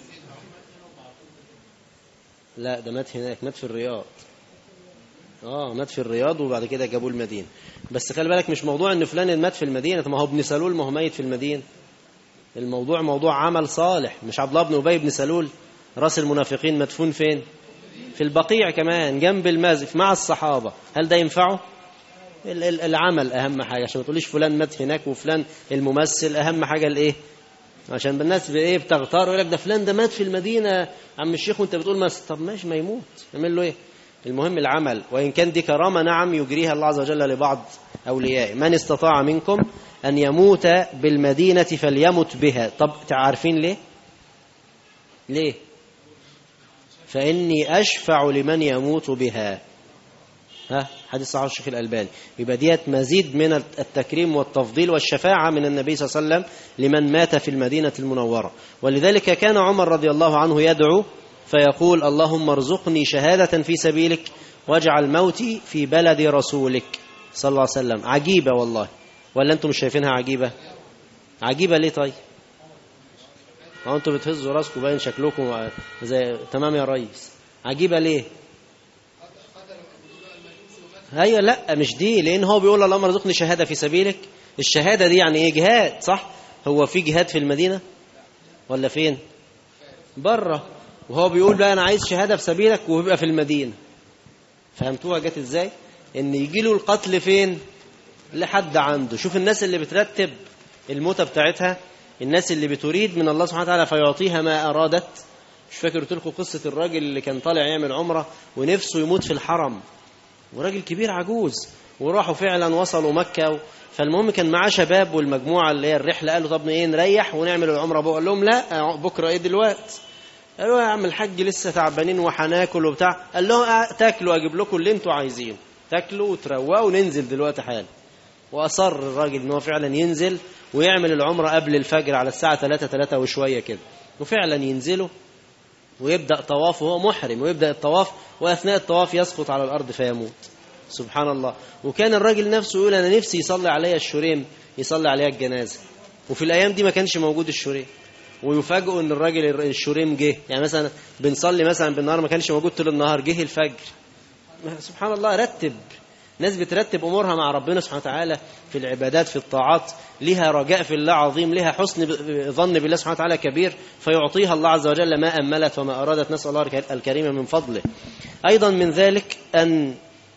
لا ده مات هناك مات في الرياض اه مات في الرياض وبعد كده جابوه المدينه بس خلي بالك مش موضوع ان فلان مات في المدينه ما هو ابن سلول ما هو ميت في المدينه الموضوع موضوع عمل صالح مش عبد الله بن ابي بن سلول راس المنافقين مدفون فين في البقيع كمان جنب المازف مع الصحابه هل ده ينفعه العمل اهم حاجه عشان ما تقوليش فلان مات هناك وفلان الممثل اهم حاجه الايه عشان الناس بايه بتغتار ويقول لك ده فلان ده مات في المدينه عم الشيخ وانت بتقول ما طب ماشي ما يموت نعمل له ايه المهم العمل وان كان دي كرامه نعم يجريها الله عز وجل لبعض اوليائه من استطاع منكم ان يموت بالمدينه فليمت بها طب عارفين ليه ليه فاني اشفع لمن يموت بها ها حديث صحيح الشيخ الألباني يبقى ديت مزيد من التكريم والتفضيل والشفاعة من النبي صلى الله عليه وسلم لمن مات في المدينة المنورة ولذلك كان عمر رضي الله عنه يدعو فيقول اللهم ارزقني شهادة في سبيلك واجعل موتي في بلد رسولك صلى الله عليه وسلم عجيبة والله ولا أنتم مش شايفينها عجيبة عجيبة ليه طيب هو أنتم بتهزوا راسكم باين شكلكم زي تمام يا ريس عجيبة ليه هي لا مش دي لان هو بيقول اللهم ارزقني شهاده في سبيلك الشهاده دي يعني ايه جهاد صح هو في جهاد في المدينه ولا فين بره وهو بيقول بقى انا عايز شهاده في سبيلك وبيبقى في المدينه فهمتوها جت ازاي ان يجي له القتل فين لحد عنده شوف الناس اللي بترتب الموتة بتاعتها الناس اللي بتريد من الله سبحانه وتعالى فيعطيها ما أرادت مش فاكر قلت لكم قصة الراجل اللي كان طالع يعمل عمرة ونفسه يموت في الحرم وراجل كبير عجوز وراحوا فعلا وصلوا مكة فالمهم كان معاه شباب والمجموعة اللي هي الرحلة قالوا طب ايه نريح ونعمل العمرة بكرة قال لهم لا بكرة ايه دلوقتي قالوا يا عم الحاج لسه تعبانين وهناكل وبتاع قال لهم آه تاكلوا اجيب لكم اللي انتوا عايزينه تاكلوا وتروقوا وننزل دلوقتي حالا واصر الراجل ان هو فعلا ينزل ويعمل العمرة قبل الفجر على الساعة 3 3 وشوية كده وفعلا ينزلوا ويبدأ طواف وهو محرم ويبدأ الطواف وأثناء الطواف يسقط على الأرض فيموت سبحان الله وكان الراجل نفسه يقول أنا نفسي يصلي عليا الشريم يصلي عليها الجنازة وفي الأيام دي ما كانش موجود الشريم ويفاجئوا ان الراجل الشريم جه يعني مثلا بنصلي مثلا بالنهار ما كانش موجود طول النهار جه الفجر سبحان الله رتب ناس بترتب امورها مع ربنا سبحانه وتعالى في العبادات في الطاعات لها رجاء في الله عظيم لها حسن ظن بالله سبحانه وتعالى كبير فيعطيها الله عز وجل ما املت وما ارادت نسال الله الكريم من فضله ايضا من ذلك ان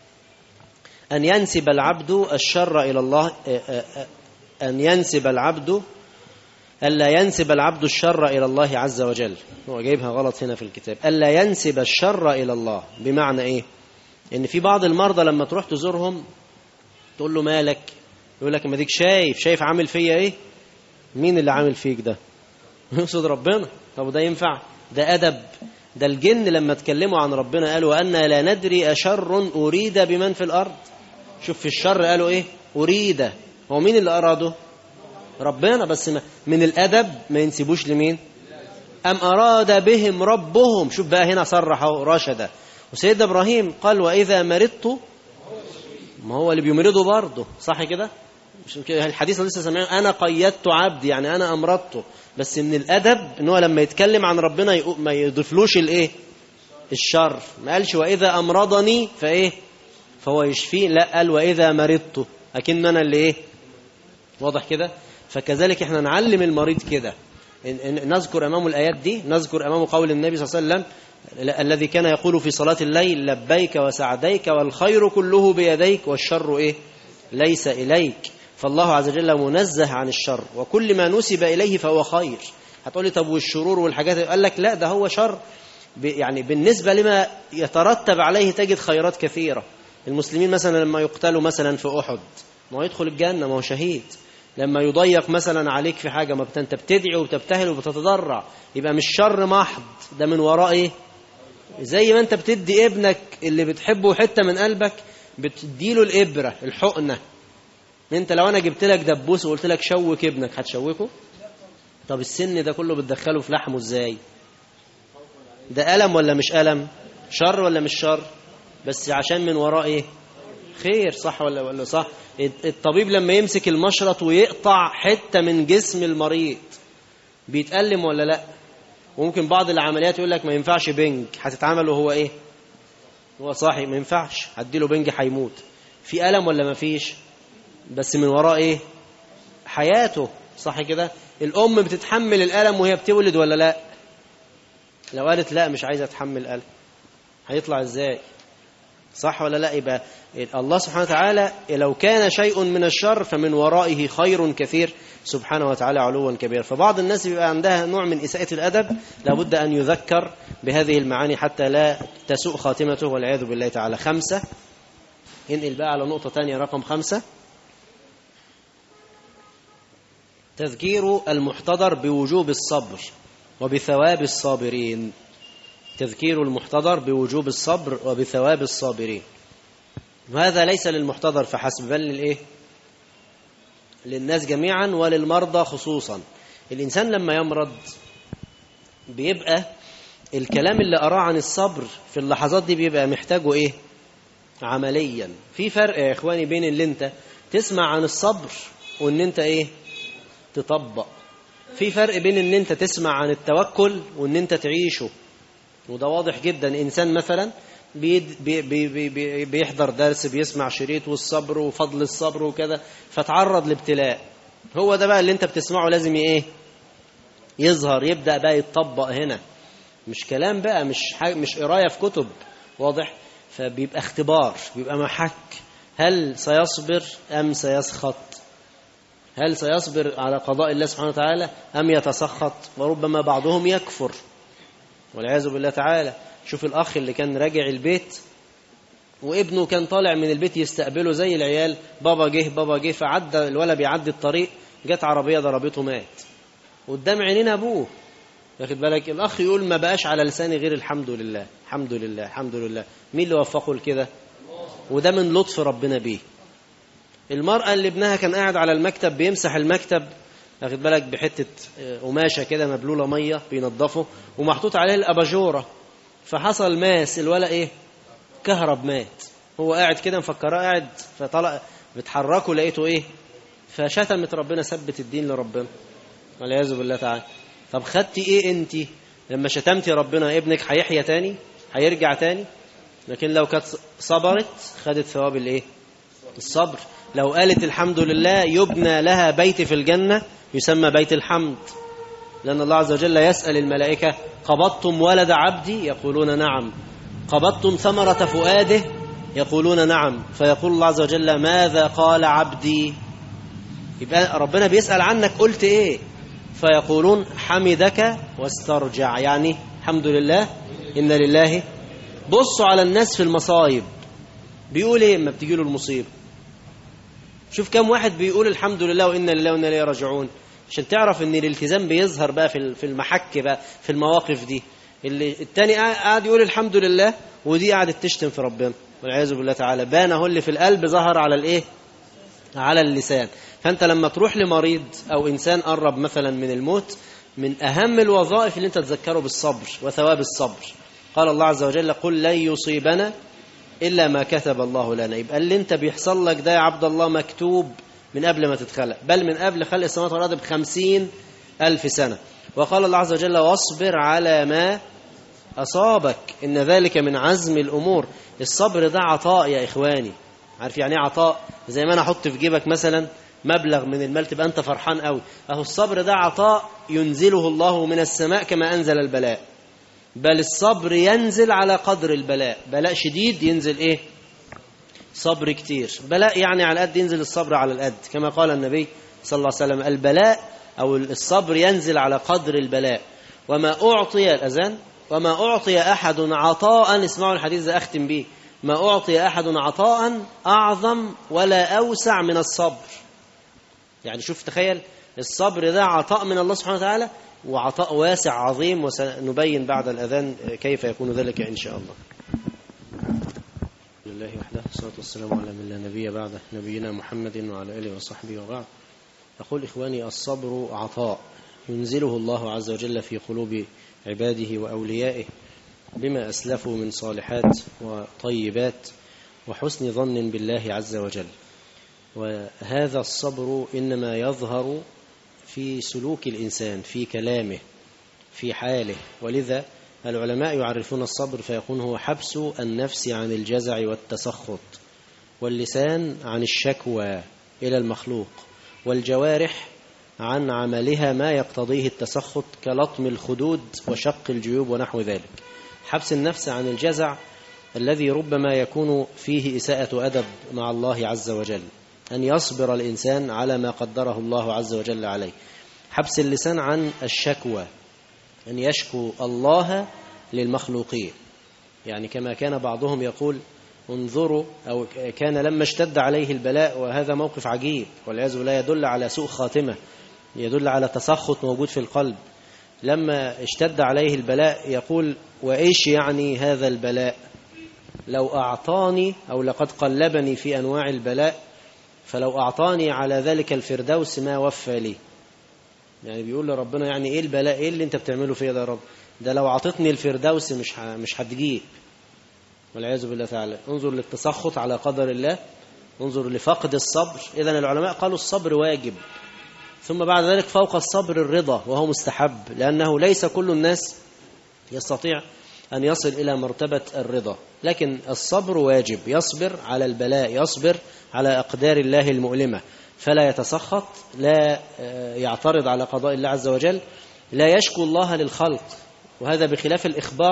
ان ينسب العبد الشر الى الله ان ينسب العبد ألا ينسب العبد الشر إلى الله عز وجل هو جايبها غلط هنا في الكتاب ألا ينسب الشر إلى الله بمعنى إيه إن في بعض المرضى لما تروح تزورهم تقول له مالك يقول لك ما ديك شايف شايف عامل فيا إيه مين اللي عامل فيك ده يقصد ربنا طب ده ينفع ده أدب ده الجن لما تكلموا عن ربنا قالوا أن لا ندري أشر أريد بمن في الأرض شوف في الشر قالوا إيه أريد هو مين اللي أراده ربنا بس من الأدب ما ينسبوش لمين أم أراد بهم ربهم شوف بقى هنا صرحوا رشدا وسيدنا إبراهيم قال وإذا مرضت ما هو اللي بيمرضه برضه صح كده الحديث لسه سمعنا أنا قيدت عبدي يعني أنا أمرضته بس من الأدب إن هو لما يتكلم عن ربنا ما يضيفلوش الإيه الشر ما قالش وإذا أمرضني فإيه فهو يشفيه لا قال وإذا مرضت أكن أنا اللي إيه واضح كده فكذلك احنا نعلم المريض كده نذكر امامه الايات دي نذكر امامه قول النبي صلى الله عليه وسلم الذي كان يقول في صلاة الليل لبيك وسعديك والخير كله بيديك والشر ايه ليس اليك فالله عز وجل منزه عن الشر وكل ما نسب اليه فهو خير هتقولي طب والشرور والحاجات قال لك لا ده هو شر يعني بالنسبة لما يترتب عليه تجد خيرات كثيرة المسلمين مثلا لما يقتلوا مثلا في أحد ما هو يدخل الجنة ما هو شهيد لما يضيق مثلا عليك في حاجة ما انت بتدعي وبتبتهل وبتتضرع يبقى مش شر محض ده من وراء ايه زي ما انت بتدي ابنك اللي بتحبه حتة من قلبك بتديله الإبرة الحقنة انت لو انا جبت لك دبوس وقلت لك شوك ابنك هتشوكه طب السن ده كله بتدخله في لحمه ازاي ده ألم ولا مش ألم شر ولا مش شر بس عشان من وراء ايه خير صح ولا ولا صح الطبيب لما يمسك المشرط ويقطع حتة من جسم المريض بيتألم ولا لا وممكن بعض العمليات يقول لك ما ينفعش بنج هتتعمل وهو ايه هو صاحي ما ينفعش هديله بنج هيموت في ألم ولا ما فيش بس من وراء ايه حياته صح كده الأم بتتحمل الألم وهي بتولد ولا لا لو قالت لا مش عايزة تحمل ألم هيطلع ازاي صح ولا لا يبقى الله سبحانه وتعالى لو كان شيء من الشر فمن ورائه خير كثير سبحانه وتعالى علوا كبيرا فبعض الناس بيبقى عندها نوع من إساءة الأدب لابد أن يذكر بهذه المعاني حتى لا تسوء خاتمته والعياذ بالله تعالى خمسة انقل بقى على نقطة تانية رقم خمسة تذكير المحتضر بوجوب الصبر وبثواب الصابرين تذكير المحتضر بوجوب الصبر وبثواب الصابرين وهذا ليس للمحتضر فحسب بل للإيه؟ للناس جميعا وللمرضى خصوصا الإنسان لما يمرض بيبقى الكلام اللي أراه عن الصبر في اللحظات دي بيبقى محتاجه إيه عمليا في فرق يا إخواني بين اللي أنت تسمع عن الصبر وإن أنت إيه تطبق في فرق بين إن أنت تسمع عن التوكل وإن أنت تعيشه وده واضح جدا إنسان مثلا بي بي بي بي بيحضر درس بيسمع شريط والصبر وفضل الصبر وكذا فتعرض لابتلاء هو ده بقى اللي انت بتسمعه لازم ايه يظهر يبدأ بقى يتطبق هنا مش كلام بقى مش مش قرايه في كتب واضح فبيبقى اختبار بيبقى محك هل سيصبر أم سيسخط هل سيصبر على قضاء الله سبحانه وتعالى أم يتسخط وربما بعضهم يكفر والعياذ بالله تعالى شوف الأخ اللي كان راجع البيت وابنه كان طالع من البيت يستقبله زي العيال بابا جه بابا جه فعدى الولد بيعدي الطريق جت عربية ضربته مات قدام عينين أبوه واخد بالك الأخ يقول ما بقاش على لساني غير الحمد لله الحمد لله الحمد لله مين اللي وفقه لكده وده من لطف ربنا بيه المرأة اللي ابنها كان قاعد على المكتب بيمسح المكتب واخد بالك بحتة قماشة كده مبلولة مية بينضفه ومحطوط عليه الأباجورة فحصل ماس الولا إيه كهرب مات هو قاعد كده مفكراه قاعد فطلع بتحركه لقيته إيه فشتمت ربنا ثبت الدين لربنا والعياذ بالله تعالى طب خدتي إيه أنت لما شتمتي ربنا ابنك هيحيا تاني هيرجع تاني لكن لو كانت صبرت خدت ثواب الايه الصبر لو قالت الحمد لله يبنى لها بيت في الجنة يسمى بيت الحمد لأن الله عز وجل يسأل الملائكة قبضتم ولد عبدي يقولون نعم قبضتم ثمرة فؤاده يقولون نعم فيقول الله عز وجل ماذا قال عبدي يبقى ربنا بيسأل عنك قلت ايه فيقولون حمدك واسترجع يعني الحمد لله إن لله بصوا على الناس في المصايب بيقول ايه اما بتجي له المصيبه شوف كم واحد بيقول الحمد لله وانا لله وانا اليه راجعون عشان تعرف ان الالتزام بيظهر بقى في في المحك بقى في المواقف دي اللي التاني قاعد يقول الحمد لله ودي قاعدة تشتم في ربنا والعياذ بالله تعالى بان هو اللي في القلب ظهر على الايه على اللسان فانت لما تروح لمريض او انسان قرب مثلا من الموت من اهم الوظائف اللي انت تذكره بالصبر وثواب الصبر قال الله عز وجل قل لن يصيبنا إلا ما كتب الله لنا يبقى اللي انت بيحصل لك ده يا عبد الله مكتوب من قبل ما تتخلق بل من قبل خلق السماوات والأرض بخمسين ألف سنة وقال الله عز وجل واصبر على ما أصابك إن ذلك من عزم الأمور الصبر ده عطاء يا إخواني عارف يعني ايه عطاء زي ما أنا أحط في جيبك مثلا مبلغ من المال تبقى أنت فرحان قوي أهو الصبر ده عطاء ينزله الله من السماء كما أنزل البلاء بل الصبر ينزل على قدر البلاء بلاء شديد ينزل ايه صبر كتير بلاء يعني على قد ينزل الصبر على القد كما قال النبي صلى الله عليه وسلم البلاء أو الصبر ينزل على قدر البلاء وما أعطي الأذان وما أعطي أحد عطاء اسمعوا الحديث ده أختم به ما أعطي أحد عطاء أعظم ولا أوسع من الصبر يعني شوف تخيل الصبر ده عطاء من الله سبحانه وتعالى وعطاء واسع عظيم وسنبين بعد الأذان كيف يكون ذلك إن شاء الله لله وحده الصلاة والسلام على من لا نبي بعده نبينا محمد وعلى آله وصحبه وبعد أقول إخواني الصبر عطاء ينزله الله عز وجل في قلوب عباده وأوليائه بما أسلفوا من صالحات وطيبات وحسن ظن بالله عز وجل وهذا الصبر إنما يظهر في سلوك الإنسان في كلامه في حاله ولذا العلماء يعرفون الصبر فيكون هو حبس النفس عن الجزع والتسخط واللسان عن الشكوى إلى المخلوق والجوارح عن عملها ما يقتضيه التسخط كلطم الخدود وشق الجيوب ونحو ذلك حبس النفس عن الجزع الذي ربما يكون فيه إساءة أدب مع الله عز وجل أن يصبر الإنسان على ما قدره الله عز وجل عليه حبس اللسان عن الشكوى أن يشكو الله للمخلوقين يعني كما كان بعضهم يقول انظروا أو كان لما اشتد عليه البلاء وهذا موقف عجيب والعياذ بالله يدل على سوء خاتمة يدل على تسخط موجود في القلب لما اشتد عليه البلاء يقول وإيش يعني هذا البلاء لو أعطاني أو لقد قلبني في أنواع البلاء فلو أعطاني على ذلك الفردوس ما وفى لي يعني بيقول لربنا يعني إيه البلاء إيه اللي أنت بتعمله فيه ده يا رب ده لو عطتني الفردوس مش مش هتجيب والعياذ بالله تعالى انظر للتسخط على قدر الله انظر لفقد الصبر إذا العلماء قالوا الصبر واجب ثم بعد ذلك فوق الصبر الرضا وهو مستحب لأنه ليس كل الناس يستطيع أن يصل إلى مرتبة الرضا لكن الصبر واجب يصبر على البلاء يصبر على أقدار الله المؤلمة فلا يتسخط لا يعترض على قضاء الله عز وجل لا يشكو الله للخلق وهذا بخلاف الإخبار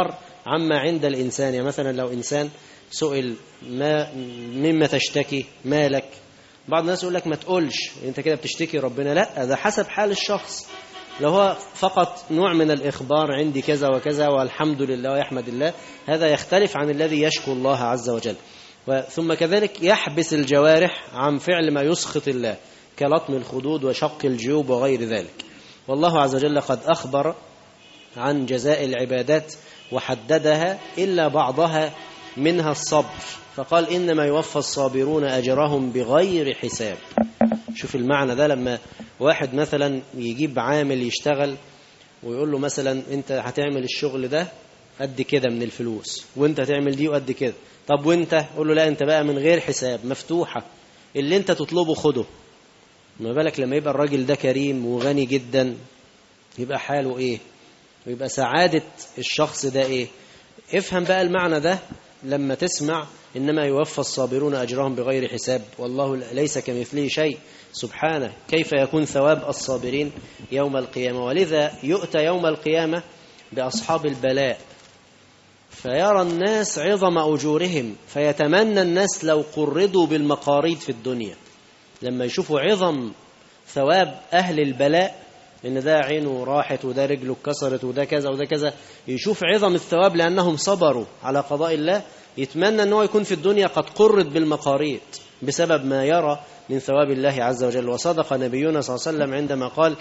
عما عند الإنسان يعني مثلا لو إنسان سئل ما مما تشتكي مالك بعض الناس يقول لك ما تقولش انت كده بتشتكي ربنا لا ده حسب حال الشخص لو هو فقط نوع من الإخبار عندي كذا وكذا والحمد لله ويحمد الله هذا يختلف عن الذي يشكو الله عز وجل ثم كذلك يحبس الجوارح عن فعل ما يسخط الله كلطم الخدود وشق الجيوب وغير ذلك والله عز وجل قد أخبر عن جزاء العبادات وحددها إلا بعضها منها الصبر فقال إنما يوفى الصابرون أجرهم بغير حساب شوف المعنى ده لما واحد مثلا يجيب عامل يشتغل ويقول له مثلا انت هتعمل الشغل ده قد كده من الفلوس وانت هتعمل دي وقد كده طب وانت قول له لا انت بقى من غير حساب مفتوحة اللي انت تطلبه خده ما بالك لما يبقى الراجل ده كريم وغني جدا يبقى حاله ايه ويبقى سعادة الشخص ده ايه افهم بقى المعنى ده لما تسمع إنما يوفى الصابرون أجرهم بغير حساب والله ليس كمثله شيء سبحانه كيف يكون ثواب الصابرين يوم القيامة ولذا يؤتى يوم القيامة بأصحاب البلاء فيرى الناس عظم أجورهم فيتمنى الناس لو قردوا بالمقاريد في الدنيا لما يشوفوا عظم ثواب أهل البلاء لأن ده عينه راحت وده رجله اتكسرت وده كذا وده كذا يشوف عظم الثواب لأنهم صبروا على قضاء الله يتمنى أنه يكون في الدنيا قد قرد بالمقاريد بسبب ما يرى من ثواب الله عز وجل وصدق نبينا صلى الله عليه وسلم عندما قال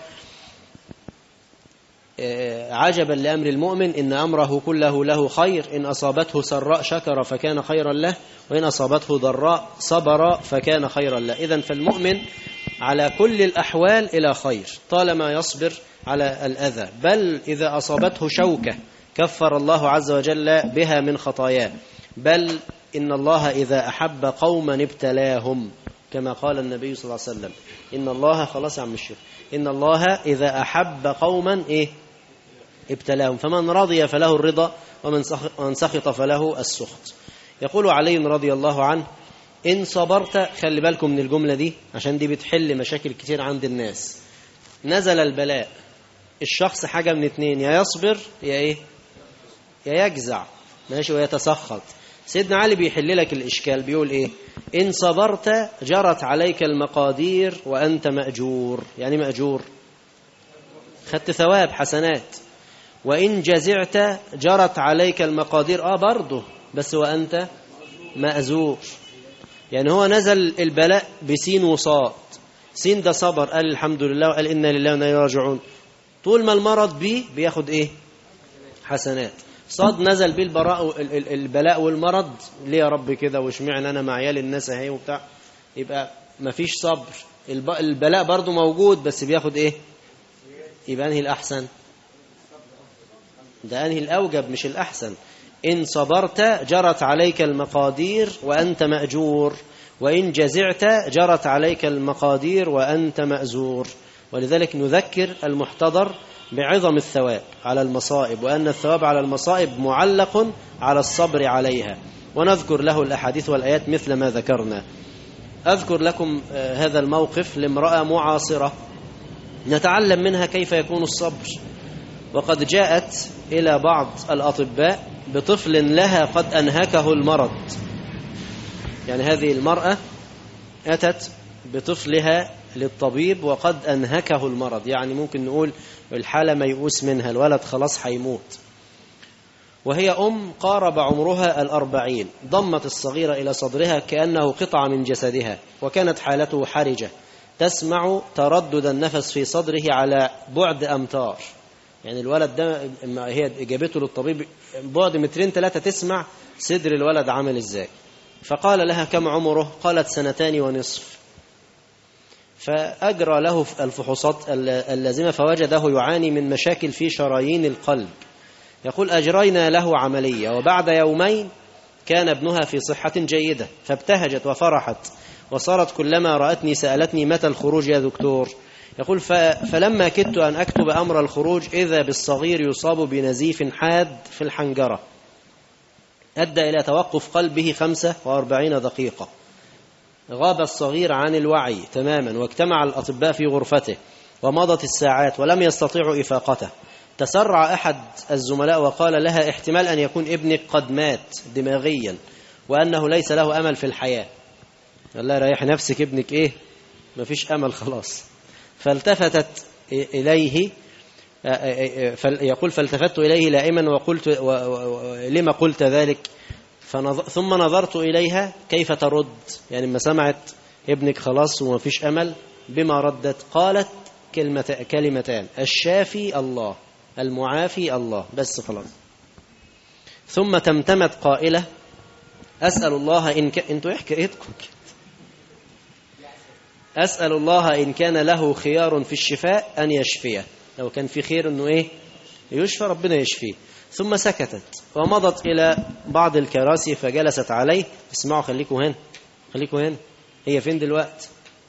عجبا لأمر المؤمن إن أمره كله له خير إن أصابته سراء شكر فكان خيرا له وإن أصابته ضراء صبر فكان خيرا له إذا فالمؤمن على كل الأحوال إلى خير طالما يصبر على الأذى بل إذا أصابته شوكة كفر الله عز وجل بها من خطاياه بل إن الله إذا أحب قوما ابتلاهم كما قال النبي صلى الله عليه وسلم إن الله خلاص يا عم الشيخ إن الله إذا أحب قوما إيه ابتلاهم فمن رضي فله الرضا ومن سخط فله السخط يقول علي رضي الله عنه إن صبرت خلي بالكم من الجملة دي عشان دي بتحل مشاكل كتير عند الناس نزل البلاء الشخص حاجة من اتنين يا يصبر يا ايه يا يجزع ماشي ويتسخط سيدنا علي بيحل لك الإشكال بيقول ايه إن صبرت جرت عليك المقادير وأنت مأجور يعني مأجور خدت ثواب حسنات وإن جزعت جرت عليك المقادير آه برضه بس وأنت مأزور يعني هو نزل البلاء بسين وصاد سين ده صبر قال الحمد لله وقال إنا لله وإنا راجعون طول ما المرض بيه بياخد إيه حسنات صاد نزل بيه البراء البلاء والمرض ليه يا رب كده واشمعنى أنا مع عيال الناس اهي وبتاع يبقى مفيش صبر البلاء برضه موجود بس بياخد إيه يبقى أنهي الأحسن ده أنهي الأوجب مش الأحسن إن صبرت جرت عليك المقادير وأنت مأجور وإن جزعت جرت عليك المقادير وأنت مأزور ولذلك نذكر المحتضر بعظم الثواب على المصائب وأن الثواب على المصائب معلق على الصبر عليها ونذكر له الأحاديث والآيات مثل ما ذكرنا أذكر لكم هذا الموقف لامرأة معاصرة نتعلم منها كيف يكون الصبر وقد جاءت إلى بعض الأطباء بطفل لها قد أنهكه المرض يعني هذه المرأة أتت بطفلها للطبيب وقد أنهكه المرض يعني ممكن نقول الحالة ميؤوس منها الولد خلاص هيموت وهي أم قارب عمرها الأربعين ضمت الصغيرة إلى صدرها كأنه قطعة من جسدها وكانت حالته حرجة تسمع تردد النفس في صدره على بعد أمتار يعني الولد ده هي جابته للطبيب بعد مترين ثلاثة تسمع صدر الولد عامل ازاي فقال لها كم عمره قالت سنتان ونصف فأجرى له الفحوصات اللازمة فوجده يعاني من مشاكل في شرايين القلب يقول أجرينا له عملية وبعد يومين كان ابنها في صحة جيدة فابتهجت وفرحت وصارت كلما رأتني سألتني متى الخروج يا دكتور يقول فلما كدت أن أكتب أمر الخروج إذا بالصغير يصاب بنزيف حاد في الحنجرة أدى إلى توقف قلبه خمسة وأربعين دقيقة غاب الصغير عن الوعي تماما واجتمع الأطباء في غرفته ومضت الساعات ولم يستطيعوا إفاقته تسرع أحد الزملاء وقال لها احتمال أن يكون ابنك قد مات دماغيا وأنه ليس له أمل في الحياة قال لها ريح نفسك ابنك إيه مفيش أمل خلاص فالتفتت إليه يقول فالتفت إليه لائما وقلت و و لما قلت ذلك فنظ... ثم نظرت إليها كيف ترد يعني ما سمعت ابنك خلاص وما فيش أمل بما ردت قالت كلمة كلمتان الشافي الله المعافي الله بس خلاص ثم تمتمت قائلة أسأل الله إن ك... انتوا ايه حكايتكم أسأل الله إن كان له خيار في الشفاء أن يشفيه لو كان في خير أنه إيه يشفى ربنا يشفيه ثم سكتت ومضت إلى بعض الكراسي فجلست عليه اسمعوا خليكم هنا خليكم هنا هي فين دلوقتي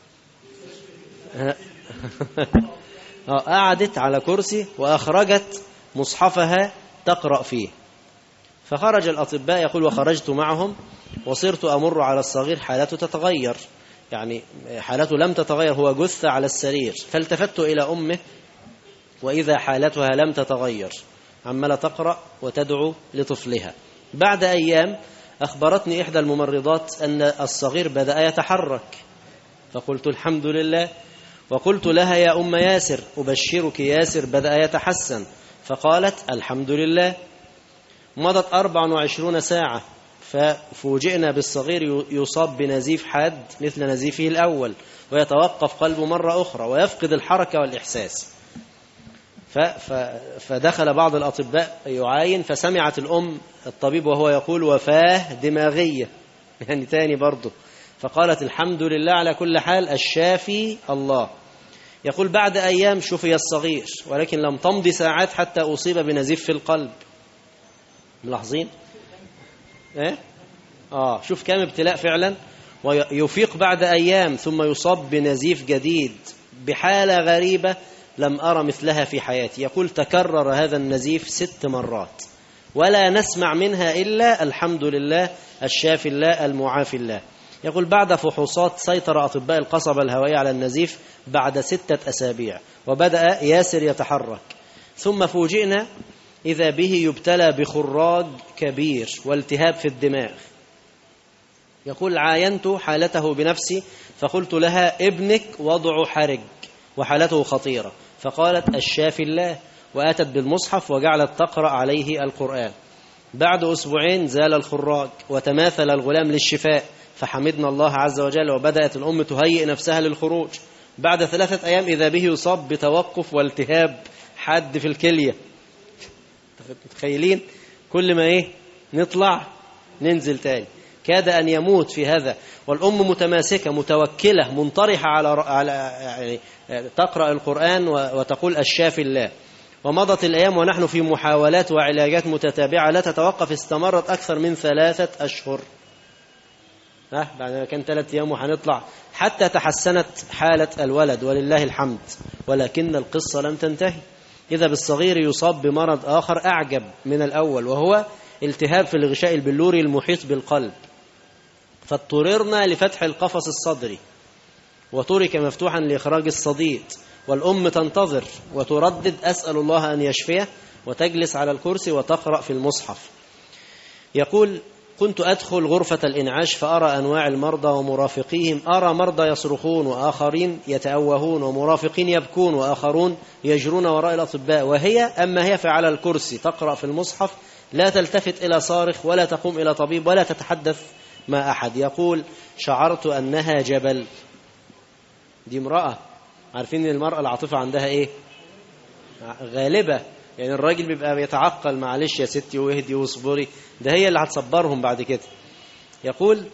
قعدت على كرسي وأخرجت مصحفها تقرأ فيه فخرج الأطباء يقول وخرجت معهم وصرت أمر على الصغير حالته تتغير يعني حالته لم تتغير هو جثة على السرير فالتفت إلى أمه وإذا حالتها لم تتغير عمالة تقرأ وتدعو لطفلها بعد أيام أخبرتني إحدى الممرضات أن الصغير بدأ يتحرك فقلت الحمد لله وقلت لها يا أم ياسر أبشرك ياسر بدأ يتحسن فقالت الحمد لله مضت 24 ساعة ففوجئنا بالصغير يصاب بنزيف حاد مثل نزيفه الأول ويتوقف قلبه مرة أخرى ويفقد الحركة والإحساس فدخل بعض الأطباء يعاين فسمعت الأم الطبيب وهو يقول وفاه دماغية يعني تاني برضه فقالت الحمد لله على كل حال الشافي الله يقول بعد أيام شفي الصغير ولكن لم تمضي ساعات حتى أصيب بنزيف في القلب ملاحظين ايه اه شوف كام ابتلاء فعلا ويفيق بعد أيام ثم يصاب بنزيف جديد بحالة غريبة لم أرى مثلها في حياتي يقول تكرر هذا النزيف ست مرات ولا نسمع منها إلا الحمد لله الشافي الله المعافي الله يقول بعد فحوصات سيطر أطباء القصبة الهوائية على النزيف بعد ستة أسابيع وبدأ ياسر يتحرك ثم فوجئنا إذا به يبتلى بخراج كبير والتهاب في الدماغ يقول عاينت حالته بنفسي فقلت لها ابنك وضع حرج وحالته خطيرة فقالت الشافي الله وآتت بالمصحف وجعلت تقرأ عليه القرآن بعد أسبوعين زال الخراج وتماثل الغلام للشفاء فحمدنا الله عز وجل وبدأت الأم تهيئ نفسها للخروج بعد ثلاثة أيام إذا به يصاب بتوقف والتهاب حاد في الكلية متخيلين كل ما إيه نطلع ننزل تاني كاد أن يموت في هذا والأم متماسكة متوكلة منطرحة على على يعني تقرأ القرآن وتقول الشافي الله ومضت الأيام ونحن في محاولات وعلاجات متتابعة لا تتوقف استمرت أكثر من ثلاثة أشهر ها بعد ما كان ثلاثة أيام وهنطلع حتى تحسنت حالة الولد ولله الحمد ولكن القصة لم تنتهي إذا بالصغير يصاب بمرض آخر أعجب من الأول وهو التهاب في الغشاء البلوري المحيط بالقلب فاضطررنا لفتح القفص الصدري وترك مفتوحا لإخراج الصديد والأم تنتظر وتردد أسأل الله أن يشفيه وتجلس على الكرسي وتقرأ في المصحف يقول كنت أدخل غرفة الإنعاش فأرى أنواع المرضى ومرافقيهم أرى مرضى يصرخون وآخرين يتأوهون ومرافقين يبكون وآخرون يجرون وراء الأطباء وهي أما هي فعلى الكرسي تقرأ في المصحف لا تلتفت إلى صارخ ولا تقوم إلى طبيب ولا تتحدث مع أحد يقول شعرت أنها جبل دي امرأة عارفين ان المرأة العاطفة عندها ايه غالبة يعني الراجل بيبقى بيتعقل معلش يا ستي واهدي واصبري ده هي اللي هتصبرهم بعد كده يقول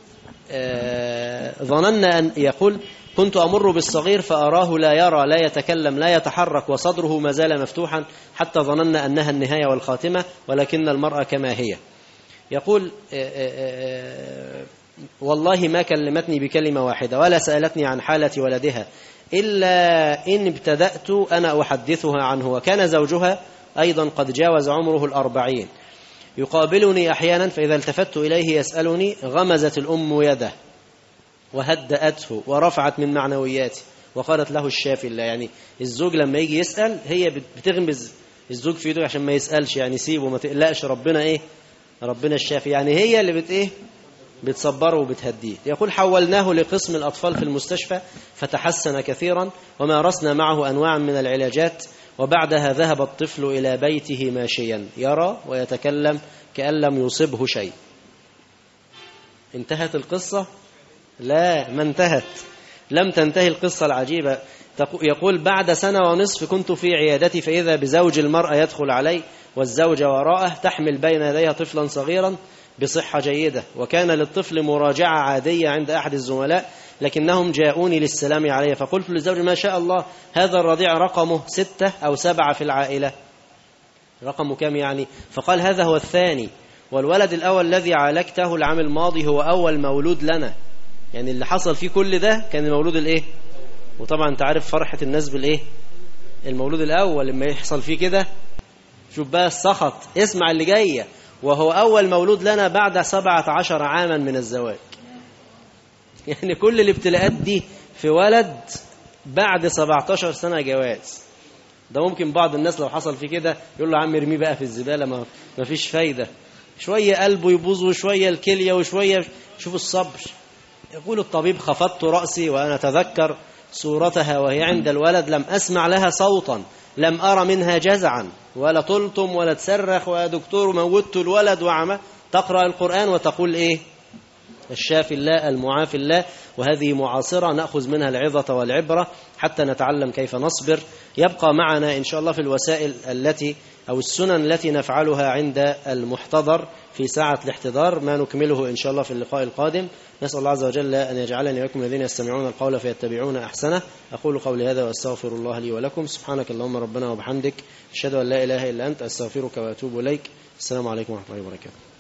آه ظننا أن يقول كنت أمر بالصغير فأراه لا يرى لا يتكلم لا يتحرك وصدره ما زال مفتوحا حتى ظننا أنها النهاية والخاتمة ولكن المرأة كما هي يقول آه آه والله ما كلمتني بكلمة واحدة ولا سألتني عن حالة ولدها إلا إن ابتدأت أنا أحدثها عنه وكان زوجها أيضا قد جاوز عمره الأربعين يقابلني أحيانا فإذا التفت إليه يسألني غمزت الأم يده وهدأته ورفعت من معنوياته وقالت له الشافي الله يعني الزوج لما يجي يسأل هي بتغمز الزوج في ايده عشان ما يسألش يعني سيبه ما تقلقش ربنا ايه ربنا الشافي يعني هي اللي بت ايه بتصبره وبتهديه يقول حولناه لقسم الأطفال في المستشفى فتحسن كثيرا ومارسنا معه أنواعا من العلاجات وبعدها ذهب الطفل إلى بيته ماشيا يرى ويتكلم كأن لم يصبه شيء انتهت القصة لا ما انتهت لم تنتهي القصة العجيبة يقول بعد سنة ونصف كنت في عيادتي فإذا بزوج المرأة يدخل علي والزوجة وراءه تحمل بين يديها طفلا صغيرا بصحة جيدة وكان للطفل مراجعة عادية عند أحد الزملاء لكنهم جاءوني للسلام عليه فقلت للزوج ما شاء الله هذا الرضيع رقمه ستة أو سبعة في العائلة رقمه كم يعني فقال هذا هو الثاني والولد الأول الذي عالجته العام الماضي هو أول مولود لنا يعني اللي حصل فيه كل ده كان المولود الإيه وطبعا انت عارف فرحة الناس بالإيه المولود الأول لما يحصل فيه كده شوف بقى السخط اسمع اللي جايه وهو أول مولود لنا بعد سبعة عشر عاما من الزواج يعني كل الابتلاءات دي في ولد بعد 17 سنة جواز ده ممكن بعض الناس لو حصل فيه كده يقول له عم ارميه بقى في الزبالة ما, ما فيش فايدة شوية قلبه يبوظ وشوية الكلية وشوية شوف الصبر يقول الطبيب خفضت رأسي وأنا أتذكر صورتها وهي عند الولد لم أسمع لها صوتا لم أرى منها جزعا ولا تلطم ولا تصرخ ويا دكتور موتت الولد وعمى تقرأ القرآن وتقول إيه الشافي الله المعافي الله وهذه معاصرة نأخذ منها العظة والعبرة حتى نتعلم كيف نصبر يبقى معنا إن شاء الله في الوسائل التي أو السنن التي نفعلها عند المحتضر في ساعة الاحتضار ما نكمله إن شاء الله في اللقاء القادم نسأل الله عز وجل أن يجعلني ويكم الذين يستمعون القول فيتبعون أحسنه أقول قولي هذا وأستغفر الله لي ولكم سبحانك اللهم ربنا وبحمدك أشهد أن لا إله إلا أنت أستغفرك وأتوب إليك السلام عليكم ورحمة الله وبركاته